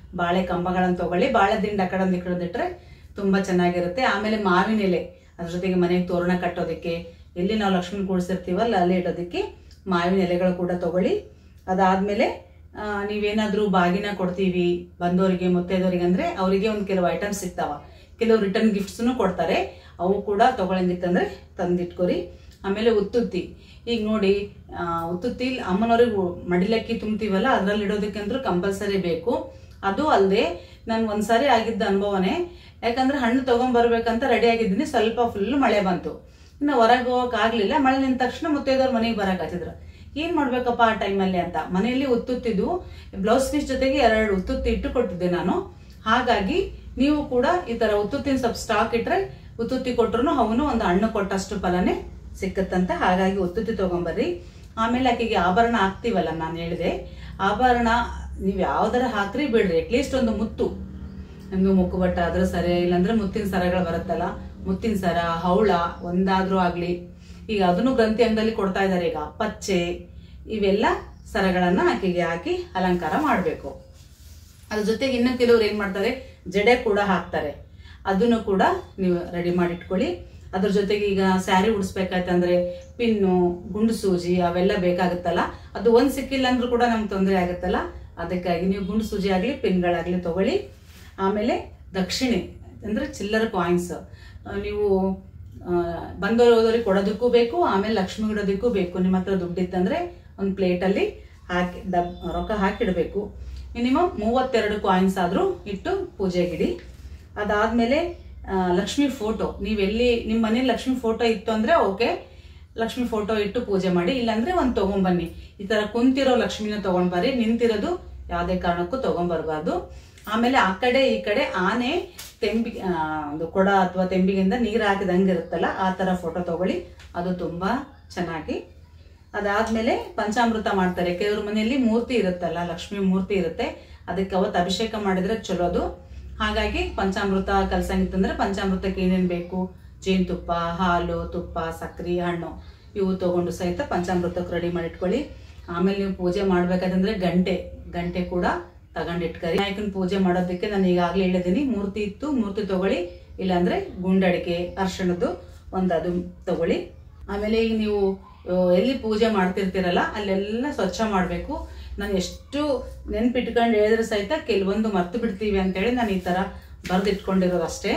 ಬಾಳೆ ಕಂಬಗಳನ್ನು ತಗೊಳ್ಳಿ ಬಾಳೆ ದಿಂಡ ಆ ಕಡೆ ಒಂದು ಈ ಕಡೆ ಒಂದು ಇಟ್ರೆ ತುಂಬಾ ಚೆನ್ನಾಗಿರುತ್ತೆ ಆಮೇಲೆ ಮಾವಿನ ಎಲೆ ಅದ್ರ ಜೊತೆಗೆ ಮನೆಗೆ ತೋರಣ ಕಟ್ಟೋದಕ್ಕೆ ಎಲ್ಲಿ ನಾವು ಲಕ್ಷ್ಮೀ ಕೂಡಿಸಿರ್ತೀವಲ್ಲ ಅಲ್ಲಿ ಇಡೋದಕ್ಕೆ ಮಾವಿನ ಎಲೆಗಳು ಕೂಡ ತಗೊಳ್ಳಿ ಅದಾದ್ಮೇಲೆ ಆ, ನೀವೇನಾದ್ರೂ ಬಾಗಿನ ಕೊಡ್ತೀವಿ ಬಂದವರಿಗೆ ಮುತ್ತೈದವರಿಗೆ ಅಂದ್ರೆ ಅವರಿಗೆ ಒಂದು ಕೆಲವು ಐಟಮ್ಸ್ ಸಿಗ್ತಾವ ಕೆಲವು ರಿಟರ್ನ್ ಗಿಫ್ಟ್ಸ್ನು ಕೊಡ್ತಾರೆ ಅವು ಕೂಡ ತಗೊಳಂಗಿತ್ತಂದ್ರೆ ತಂದಿಟ್ಕೊರಿ ಆಮೇಲೆ ಉತ್ತುತ್ತಿ ಈಗ ನೋಡಿ ಆ, ಉತ್ತುತ್ತಿ ಅಮ್ಮನವ್ರಿಗೆ ಮಡಿಲಕ್ಕಿ ತುಂಬ್ತೀವಲ್ಲ ಅದ್ರಲ್ಲಿ ಇಡೋದಕ್ಕೆ ಅಂದ್ರೂ ಕಂಪಲ್ಸರಿ ಬೇಕು ಅದು ಅಲ್ಲದೆ ನನ್ ಒಂದ್ಸಾರಿ ಆಗಿದ್ದ ಅನುಭವನೇ ಯಾಕಂದ್ರೆ ಹಣ್ಣು ತಗೊಂಡ್ಬರ್ಬೇಕಂತ ರೆಡಿ ಆಗಿದ್ದೀನಿ ಸ್ವಲ್ಪ ಫುಲ್ ಮಳೆ ಬಂತು ಇನ್ನು ಹೊರಗೆ ಹೋಗಕ್ ಆಗ್ಲಿಲ್ಲ ಮಳೆ ನಿಂತ ತಕ್ಷಣ ಮುತ್ತೈದವ್ರ ಮನೆಗೆ ಬರಕ್ ಹತ್ತಿದ್ರು ಏನ್ ಮಾಡ್ಬೇಕಪ್ಪ ಆ ಟೈಮಲ್ಲಿ ಅಂತ ಮನೆಯಲ್ಲಿ ಉತ್ತುತ್ತಿದ್ದು ಬ್ಲೌಸ್ ಪೀಸ್ ಜೊತೆಗೆ ಎರಡು ಉತ್ತುತ್ತಿ ಇಟ್ಟು ಕೊಟ್ಟಿದ್ದೆ ನಾನು ಹಾಗಾಗಿ ನೀವು ಕೂಡ ಈ ತರ ಉತ್ತುತ್ತಿನ ಸ್ವಲ್ಪ ಸ್ಟಾಕ್ ಇಟ್ರೆ ಉತ್ತುತ್ತಿ ಕೊಟ್ರು ಅವನು ಒಂದು ಹಣ್ಣು ಕೊಟ್ಟಷ್ಟು ಫಲನೇ ಸಿಕ್ಕತ್ತಂತ ಹಾಗಾಗಿ ಉತ್ತುತ್ತಿ ತಗೊಂಬರ್ರಿ ಆಮೇಲೆ ಆಕೆಗೆ ಆಭರಣ ಹಾಕ್ತಿವಲ್ಲ ನಾನು ಹೇಳಿದೆ ಆಭರಣ ನೀವು ಯಾವ್ದಾರ ಹಾಕ್ರಿ ಬಿಡ್ರಿ ಅಟ್ಲೀಸ್ಟ್ ಒಂದು ಮುತ್ತು ನಮ್ಗೆ ಮುಕ್ಕುಬಟ್ಟ ಆದ್ರೂ ಸರಿ ಇಲ್ಲಾಂದ್ರೆ ಮುತ್ತಿನ ಸರಗಳು ಬರುತ್ತಲ್ಲ ಮುತ್ತಿನ ಸರ ಹವಳ ಒಂದಾದ್ರೂ ಆಗ್ಲಿ ಈಗ ಅದನ್ನು ಗ್ರಂಥಿ ಅಂಗದಲ್ಲಿ ಕೊಡ್ತಾ ಇದ್ದಾರೆ ಈಗ ಪಚ್ಚೆ ಇವೆಲ್ಲ ಸರಗಳನ್ನ ಆಕೆಗೆ ಹಾಕಿ ಅಲಂಕಾರ ಮಾಡಬೇಕು ಅದ್ರ ಜೊತೆಗೆ ಇನ್ನು ಕೆಲವ್ರು ಏನ್ ಮಾಡ್ತಾರೆ ಜಡೆ ಕೂಡ ಹಾಕ್ತಾರೆ ಅದನ್ನು ಕೂಡ ನೀವು ರೆಡಿ ಮಾಡಿ ಇಟ್ಕೊಳ್ಳಿ ಅದ್ರ ಜೊತೆಗೆ ಈಗ ಸ್ಯಾರಿ ಉಡಿಸ್ಬೇಕಾಯ್ತಂದ್ರೆ ಪಿನ್ನು ಗುಂಡು ಸೂಜಿ ಅವೆಲ್ಲ ಬೇಕಾಗುತ್ತಲ್ಲ ಅದು ಒಂದ್ ಸಿಕ್ಕಿಲ್ಲ ಅಂದ್ರೂ ಕೂಡ ನಮ್ಗೆ ತೊಂದರೆ ಆಗುತ್ತಲ್ಲ ಅದಕ್ಕಾಗಿ ನೀವು ಗುಂಡು ಸೂಜಿ ಆಗ್ಲಿ ಪಿನ್ಗಳಾಗ್ಲಿ ತಗೊಳ್ಳಿ ಆಮೇಲೆ ದಕ್ಷಿಣೆ ಅಂದ್ರೆ ಚಿಲ್ಲರ್ ಕಾಯಿನ್ಸ್ ನೀವು ಆ, ಬಂದವರು ಹೋದವ್ರಿಗೆ ಕೊಡೋದಕ್ಕೂ ಬೇಕು ಆಮೇಲೆ ಲಕ್ಷ್ಮಿ ಇಡೋದಕ್ಕೂ ಬೇಕು ನಿಮ್ಮ ಹತ್ರ ದುಡ್ಡಿತ್ತಂದ್ರೆ ಒಂದು ಪ್ಲೇಟಲ್ಲಿ ಹಾಕಿ ಡಬ್ ರೊಕ್ಕ ಹಾಕಿಡಬೇಕು ಮಿನಿಮಮ್ ಮೂವತ್ತೆರಡು ಕಾಯಿನ್ಸ್ ಆದರೂ ಇಟ್ಟು ಪೂಜೆಗಿಡಿ ಅದಾದ್ಮೇಲೆ ಆ, ಲಕ್ಷ್ಮಿ ಫೋಟೋ ನೀವೆಲ್ಲಿ ನಿಮ್ಮ ಮನೇಲಿ ಲಕ್ಷ್ಮಿ ಫೋಟೋ ಇತ್ತು ಅಂದ್ರೆ ಓಕೆ ಲಕ್ಷ್ಮಿ ಫೋಟೋ ಇಟ್ಟು ಪೂಜೆ ಮಾಡಿ ಇಲ್ಲಾಂದ್ರೆ ಒಂದು ತಗೊಂಬನ್ನಿ ಈ ತರ ಕುಂತಿರೋ ಲಕ್ಷ್ಮಿನ ತಗೊಂಡ್ ಬರ್ರಿ ನಿಂತಿರೋದು ಯಾವುದೇ ಕಾರಣಕ್ಕೂ ತಗೊಂಡ್ಬರ್ಬಾರ್ದು ಆಮೇಲೆ ಆ ಕಡೆ ಈ ಕಡೆ ಆನೆ ತೆಂಬಿ ಆ, ಒಂದು ಕೊಡ ಅಥವಾ ತೆಂಬಿಗಿಂದ ನೀರು ಹಾಕಿದಂಗೆ ಇರುತ್ತಲ್ಲ ಆ ತರ ಫೋಟೋ ತಗೊಳ್ಳಿ ಅದು ತುಂಬಾ ಚೆನ್ನಾಗಿ ಅದಾದ್ಮೇಲೆ ಪಂಚಾಮೃತ ಮಾಡ್ತಾರೆ ಕೆಲವ್ರ ಮನೆಯಲ್ಲಿ ಮೂರ್ತಿ ಇರುತ್ತಲ್ಲ ಲಕ್ಷ್ಮಿ ಮೂರ್ತಿ ಇರುತ್ತೆ ಅದಕ್ಕೆ ಅವತ್ತು ಅಭಿಷೇಕ ಮಾಡಿದ್ರೆ ಚಲೋದು ಹಾಗಾಗಿ ಪಂಚಾಮೃತ ಕಲ್ಸಂಗಿತ್ತಂದ್ರೆ ಪಂಚಾಮೃತಕ್ಕೆ ಏನೇನ್ ಬೇಕು ಜೇನುತುಪ್ಪ ಹಾಲು ತುಪ್ಪ ಸಕ್ರಿ ಹಣ್ಣು ಇವು ತಗೊಂಡು ಸಹಿತ ಪಂಚಾಮೃತಕ್ಕೆ ರೆಡಿ ಮಾಡಿ ಇಟ್ಕೊಳ್ಳಿ ಆಮೇಲೆ ನೀವು ಪೂಜೆ ಮಾಡ್ಬೇಕಾದಂದ್ರೆ ಗಂಟೆ ಗಂಟೆ ಕೂಡ ತಗೊಂಡಿಟ್ಕರಿ ನಾಯಕನ ಪೂಜೆ ಮಾಡೋದಕ್ಕೆ ನಾನು ಈಗಾಗಲೇ ಹೇಳಿದ್ದೀನಿ ಮೂರ್ತಿ ಇತ್ತು ಮೂರ್ತಿ ತಗೊಳ್ಳಿ ಇಲ್ಲಾಂದ್ರೆ ಗುಂಡಡಿಕೆ ಅರ್ಶನದ್ದು ಒಂದು ಅದು ತಗೊಳ್ಳಿ ಆಮೇಲೆ ಈಗ ನೀವು ಆ, ಎಲ್ಲಿ ಪೂಜೆ ಮಾಡ್ತಿರ್ತೀರಲ್ಲ ಅಲ್ಲೆಲ್ಲ ಸ್ವಚ್ಛ ಮಾಡಬೇಕು ನಾನು ಎಷ್ಟು ನೆನ್ಪಿಟ್ಕೊಂಡು ಹೇಳಿದ್ರೆ ಸಹಿತ ಕೆಲವೊಂದು ಮರ್ತು ಬಿಡ್ತೀವಿ ಅಂತೇಳಿ ನಾನು ಈ ಥರ ಬರೆದಿಟ್ಕೊಂಡಿರೋದು ಅಷ್ಟೇ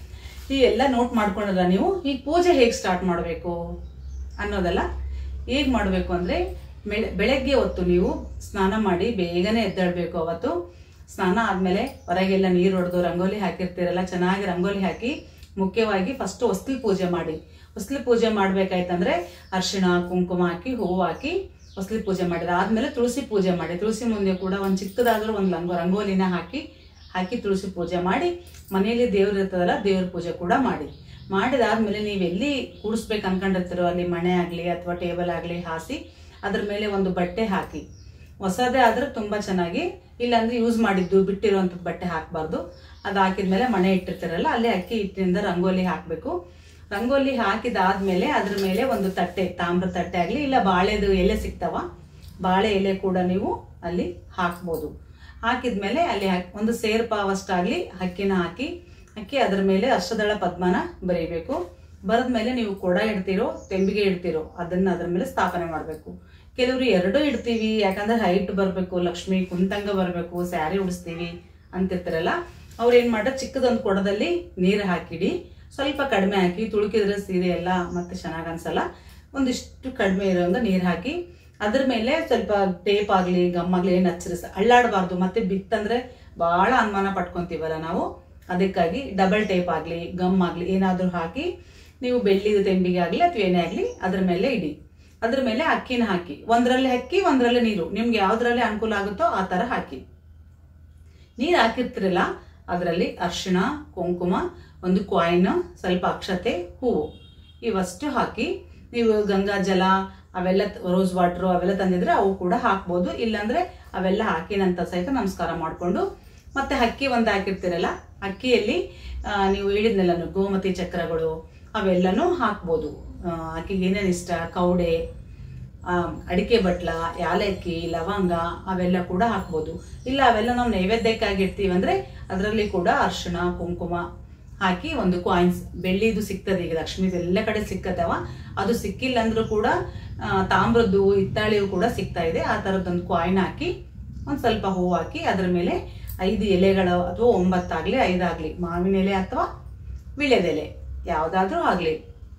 ಈ ಎಲ್ಲ ನೋಟ್ ಮಾಡ್ಕೊಂಡಿಲ್ಲ ನೀವು ಈಗ ಪೂಜೆ ಹೇಗೆ ಸ್ಟಾರ್ಟ್ ಮಾಡಬೇಕು ಅನ್ನೋದಲ್ಲ ಹೇಗೆ ಮಾಡಬೇಕು ಅಂದರೆ ಬೆಳಗ್ಗೆ ಹೊತ್ತು ನೀವು ಸ್ನಾನ ಮಾಡಿ ಬೇಗನೆ ಎದ್ದೇಳಬೇಕು ಅವತ್ತು ಸ್ನಾನ ಆದಮೇಲೆ ಹೊರಗೆಲ್ಲ ನೀರು ಹೊಡೆದು ರಂಗೋಲಿ ಹಾಕಿರ್ತೀರಲ್ಲ ಚೆನ್ನಾಗಿ ರಂಗೋಲಿ ಹಾಕಿ ಮುಖ್ಯವಾಗಿ ಫಸ್ಟ್ ಹೊಸ್ತಿಲ್ ಪೂಜೆ ಮಾಡಿ ಹೊಸ್ಲಿ ಪೂಜೆ ಮಾಡ್ಬೇಕಾಯ್ತಂದ್ರೆ ಅರಿಶಿಣ ಕುಂಕುಮ ಹಾಕಿ ಹೂವು ಹಾಕಿ ಹೊಸ್ಲಿ ಪೂಜೆ ಮಾಡಿದ್ರೆ ಆದ್ಮೇಲೆ ತುಳಸಿ ಪೂಜೆ ಮಾಡಿ ತುಳಸಿ ಮುಂದೆ ಕೂಡ ಒಂದು ಚಿಕ್ಕದಾದ್ರೂ ಒಂದು ಲಂಗೋ ರಂಗೋಲಿನ ಹಾಕಿ ಹಾಕಿ ತುಳಸಿ ಪೂಜೆ ಮಾಡಿ ಮನೆಯಲ್ಲಿ ದೇವ್ರು ಇರ್ತದಲ್ಲ ದೇವ್ರ ಪೂಜೆ ಕೂಡ ಮಾಡಿ ಮಾಡಿದಾದ್ಮೇಲೆ ನೀವು ಎಲ್ಲಿ ಕೂಡಿಸ್ಬೇಕು ಅನ್ಕೊಂಡಿರ್ತೀರೋ ಅಲ್ಲಿ ಮಣೆ ಆಗಲಿ ಅಥವಾ ಟೇಬಲ್ ಆಗಲಿ ಹಾಸಿ ಅದ್ರ ಮೇಲೆ ಒಂದು ಬಟ್ಟೆ ಹಾಕಿ ಹೊಸದೇ ಆದ್ರೆ ತುಂಬಾ ಚೆನ್ನಾಗಿ ಇಲ್ಲಾಂದ್ರೆ ಯೂಸ್ ಮಾಡಿದ್ದು ಬಿಟ್ಟಿರುವಂಥದ್ದು ಬಟ್ಟೆ ಹಾಕಬಾರ್ದು ಅದು ಹಾಕಿದ್ಮೇಲೆ ಮನೆ ಇಟ್ಟಿರ್ತಾರಲ್ಲ ಅಲ್ಲಿ ಅಕ್ಕಿ ಹಿಟ್ಟಿನಿಂದ ರಂಗೋಲಿ ಹಾಕಬೇಕು ರಂಗೋಲಿ ಹಾಕಿದಾದ್ಮೇಲೆ ಅದ್ರ ಮೇಲೆ ಒಂದು ತಟ್ಟೆ ತಾಮ್ರ ತಟ್ಟೆ ಆಗಲಿ ಇಲ್ಲ ಬಾಳೆದು ಎಲೆ ಸಿಗ್ತಾವ ಬಾಳೆ ಎಲೆ ಕೂಡ ನೀವು ಅಲ್ಲಿ ಹಾಕ್ಬೋದು ಹಾಕಿದ್ಮೇಲೆ ಅಲ್ಲಿ ಹಾಕಿ ಒಂದು ಸೇರ್ ಪಾವಷ್ಟಾಗ್ಲಿ ಅಕ್ಕಿನ ಹಾಕಿ ಅಕ್ಕಿ ಅದ್ರ ಮೇಲೆ ಅಷ್ಟದಳ ಪದ್ಮನ ಬರೀಬೇಕು ಬರದ್ಮೇಲೆ ನೀವು ಕೊಡ ಇಡ್ತೀರೋ ತೆಂಬಿಗೆ ಇಡ್ತೀರೋ ಅದನ್ನ ಅದ್ರ ಮೇಲೆ ಸ್ಥಾಪನೆ ಮಾಡಬೇಕು ಕೆಲವರು ಎರಡೂ ಇಡ್ತೀವಿ ಯಾಕಂದ್ರೆ ಹೈಟ್ ಬರಬೇಕು ಲಕ್ಷ್ಮಿ ಕುಂತಂಗ ಬರಬೇಕು ಸ್ಯಾರಿ ಉಡಿಸ್ತೀವಿ ಅಂತಿರ್ತಾರಲ್ಲ ಅವ್ರು ಏನ್ ಮಾಡ್ತಾರೆ ಚಿಕ್ಕದೊಂದು ಕೊಡದಲ್ಲಿ ನೀರು ಹಾಕಿಡಿ ಸ್ವಲ್ಪ ಕಡಿಮೆ ಹಾಕಿ ತುಳುಕಿದ್ರೆ ಸೀರೆ ಎಲ್ಲ ಮತ್ತೆ ಚೆನ್ನಾಗ್ ಅನ್ಸಲ್ಲ ಒಂದಿಷ್ಟು ಕಡಿಮೆ ಇರೋಂಗ ನೀರು ಹಾಕಿ ಅದ್ರ ಮೇಲೆ ಸ್ವಲ್ಪ ಟೇಪ್ ಆಗ್ಲಿ ಗಮ್ ಆಗ್ಲಿ ಏನು ಹಚ್ಚರಿಸ ಅಳ್ಳಾಡಬಾರ್ದು ಮತ್ತೆ ಬಿತ್ತಂದ್ರೆ ಬಹಳ ಅನುಮಾನ ಪಟ್ಕೊಂತೀವಲ್ಲ ನಾವು ಅದಕ್ಕಾಗಿ ಡಬಲ್ ಟೇಪ್ ಆಗ್ಲಿ ಗಮ್ ಆಗ್ಲಿ ಏನಾದ್ರೂ ಹಾಕಿ ನೀವು ಬೆಳ್ಳಿದ ತೆಂಬಿಗೆ ಆಗ್ಲಿ ಅಥವಾ ಏನೇ ಆಗ್ಲಿ ಅದ್ರ ಮೇಲೆ ಇಡಿ ಅದ್ರ ಮೇಲೆ ಅಕ್ಕಿನ ಹಾಕಿ ಒಂದ್ರಲ್ಲಿ ಅಕ್ಕಿ ಒಂದ್ರಲ್ಲಿ ನೀರು ನಿಮ್ಗೆ ಯಾವ್ದ್ರಲ್ಲಿ ಅನುಕೂಲ ಆಗುತ್ತೋ ಆ ತರ ಹಾಕಿ ನೀರು ಹಾಕಿರ್ತಿರಲ್ಲ ಅದರಲ್ಲಿ ಅರ್ಶಿಣ ಕುಂಕುಮ ಒಂದು ಕಾಯಿನ್ ಸ್ವಲ್ಪ ಅಕ್ಷತೆ ಹೂವು ಇವಷ್ಟು ಹಾಕಿ ನೀವು ಗಂಗಾ ಜಲ ಅವೆಲ್ಲ ರೋಸ್ ವಾಟರ್ ಅವೆಲ್ಲ ತಂದಿದ್ರೆ ಅವು ಕೂಡ ಹಾಕ್ಬೋದು ಇಲ್ಲಾಂದ್ರೆ ಅವೆಲ್ಲ ಹಾಕಿ ನಂತರ ಸಹಿತ ನಮಸ್ಕಾರ ಮಾಡಿಕೊಂಡು ಮತ್ತೆ ಅಕ್ಕಿ ಒಂದು ಹಾಕಿರ್ತೀರಲ್ಲ ಅಕ್ಕಿಯಲ್ಲಿ ಆ, ನೀವು ಹೇಳಿದ್ನಲ್ಲ ನೀವು ಗೋಮತಿ ಚಕ್ರಗಳು ಅವೆಲ್ಲನೂ ಹಾಕ್ಬೋದು ಆ, ಅಕ್ಕಿಗೆ ಏನೇನು ಇಷ್ಟ ಕೌಡೆ ಆ, ಅಡಿಕೆ ಬಟ್ಲ ಯಾಲಕ್ಕಿ ಲವಂಗ ಅವೆಲ್ಲ ಕೂಡ ಹಾಕ್ಬೋದು ಇಲ್ಲ ಅವೆಲ್ಲ ನಾವು ನೈವೇದ್ಯಕ್ಕಾಗಿ ಇಡ್ತೀವಿ ಅಂದ್ರೆ ಅದರಲ್ಲಿ ಕೂಡ ಅರ್ಶಿಣ ಕುಂಕುಮ ಹಾಕಿ ಒಂದು ಕಾಯಿನ್ಸ್ ಬೆಳ್ಳಿದು ಸಿಗ್ತದೆ ಈಗ ಲಕ್ಷ್ಮೀದು ಎಲ್ಲ ಕಡೆ ಸಿಕ್ಕತ್ತವ ಅದು ಸಿಕ್ಕಿಲ್ಲ ಅಂದ್ರೂ ಕೂಡ ಆ, ತಾಮ್ರದ್ದು ಹಿತ್ತಾಳಿಯು ಕೂಡ ಸಿಗ್ತಾ ಇದೆ ಆ ಥರದ್ದೊಂದು ಕಾಯಿನ್ ಹಾಕಿ ಒಂದು ಸ್ವಲ್ಪ ಹೂವು ಹಾಕಿ ಅದ್ರ ಮೇಲೆ ಐದು ಎಲೆಗಳು ಅಥವಾ ಒಂಬತ್ತಾಗ್ಲಿ ಐದಾಗ್ಲಿ ಮಾವಿನ ಎಲೆ ಅಥವಾ ವಿಳ್ಯದೆಲೆ ಯಾವುದಾದ್ರೂ ಆಗಲಿ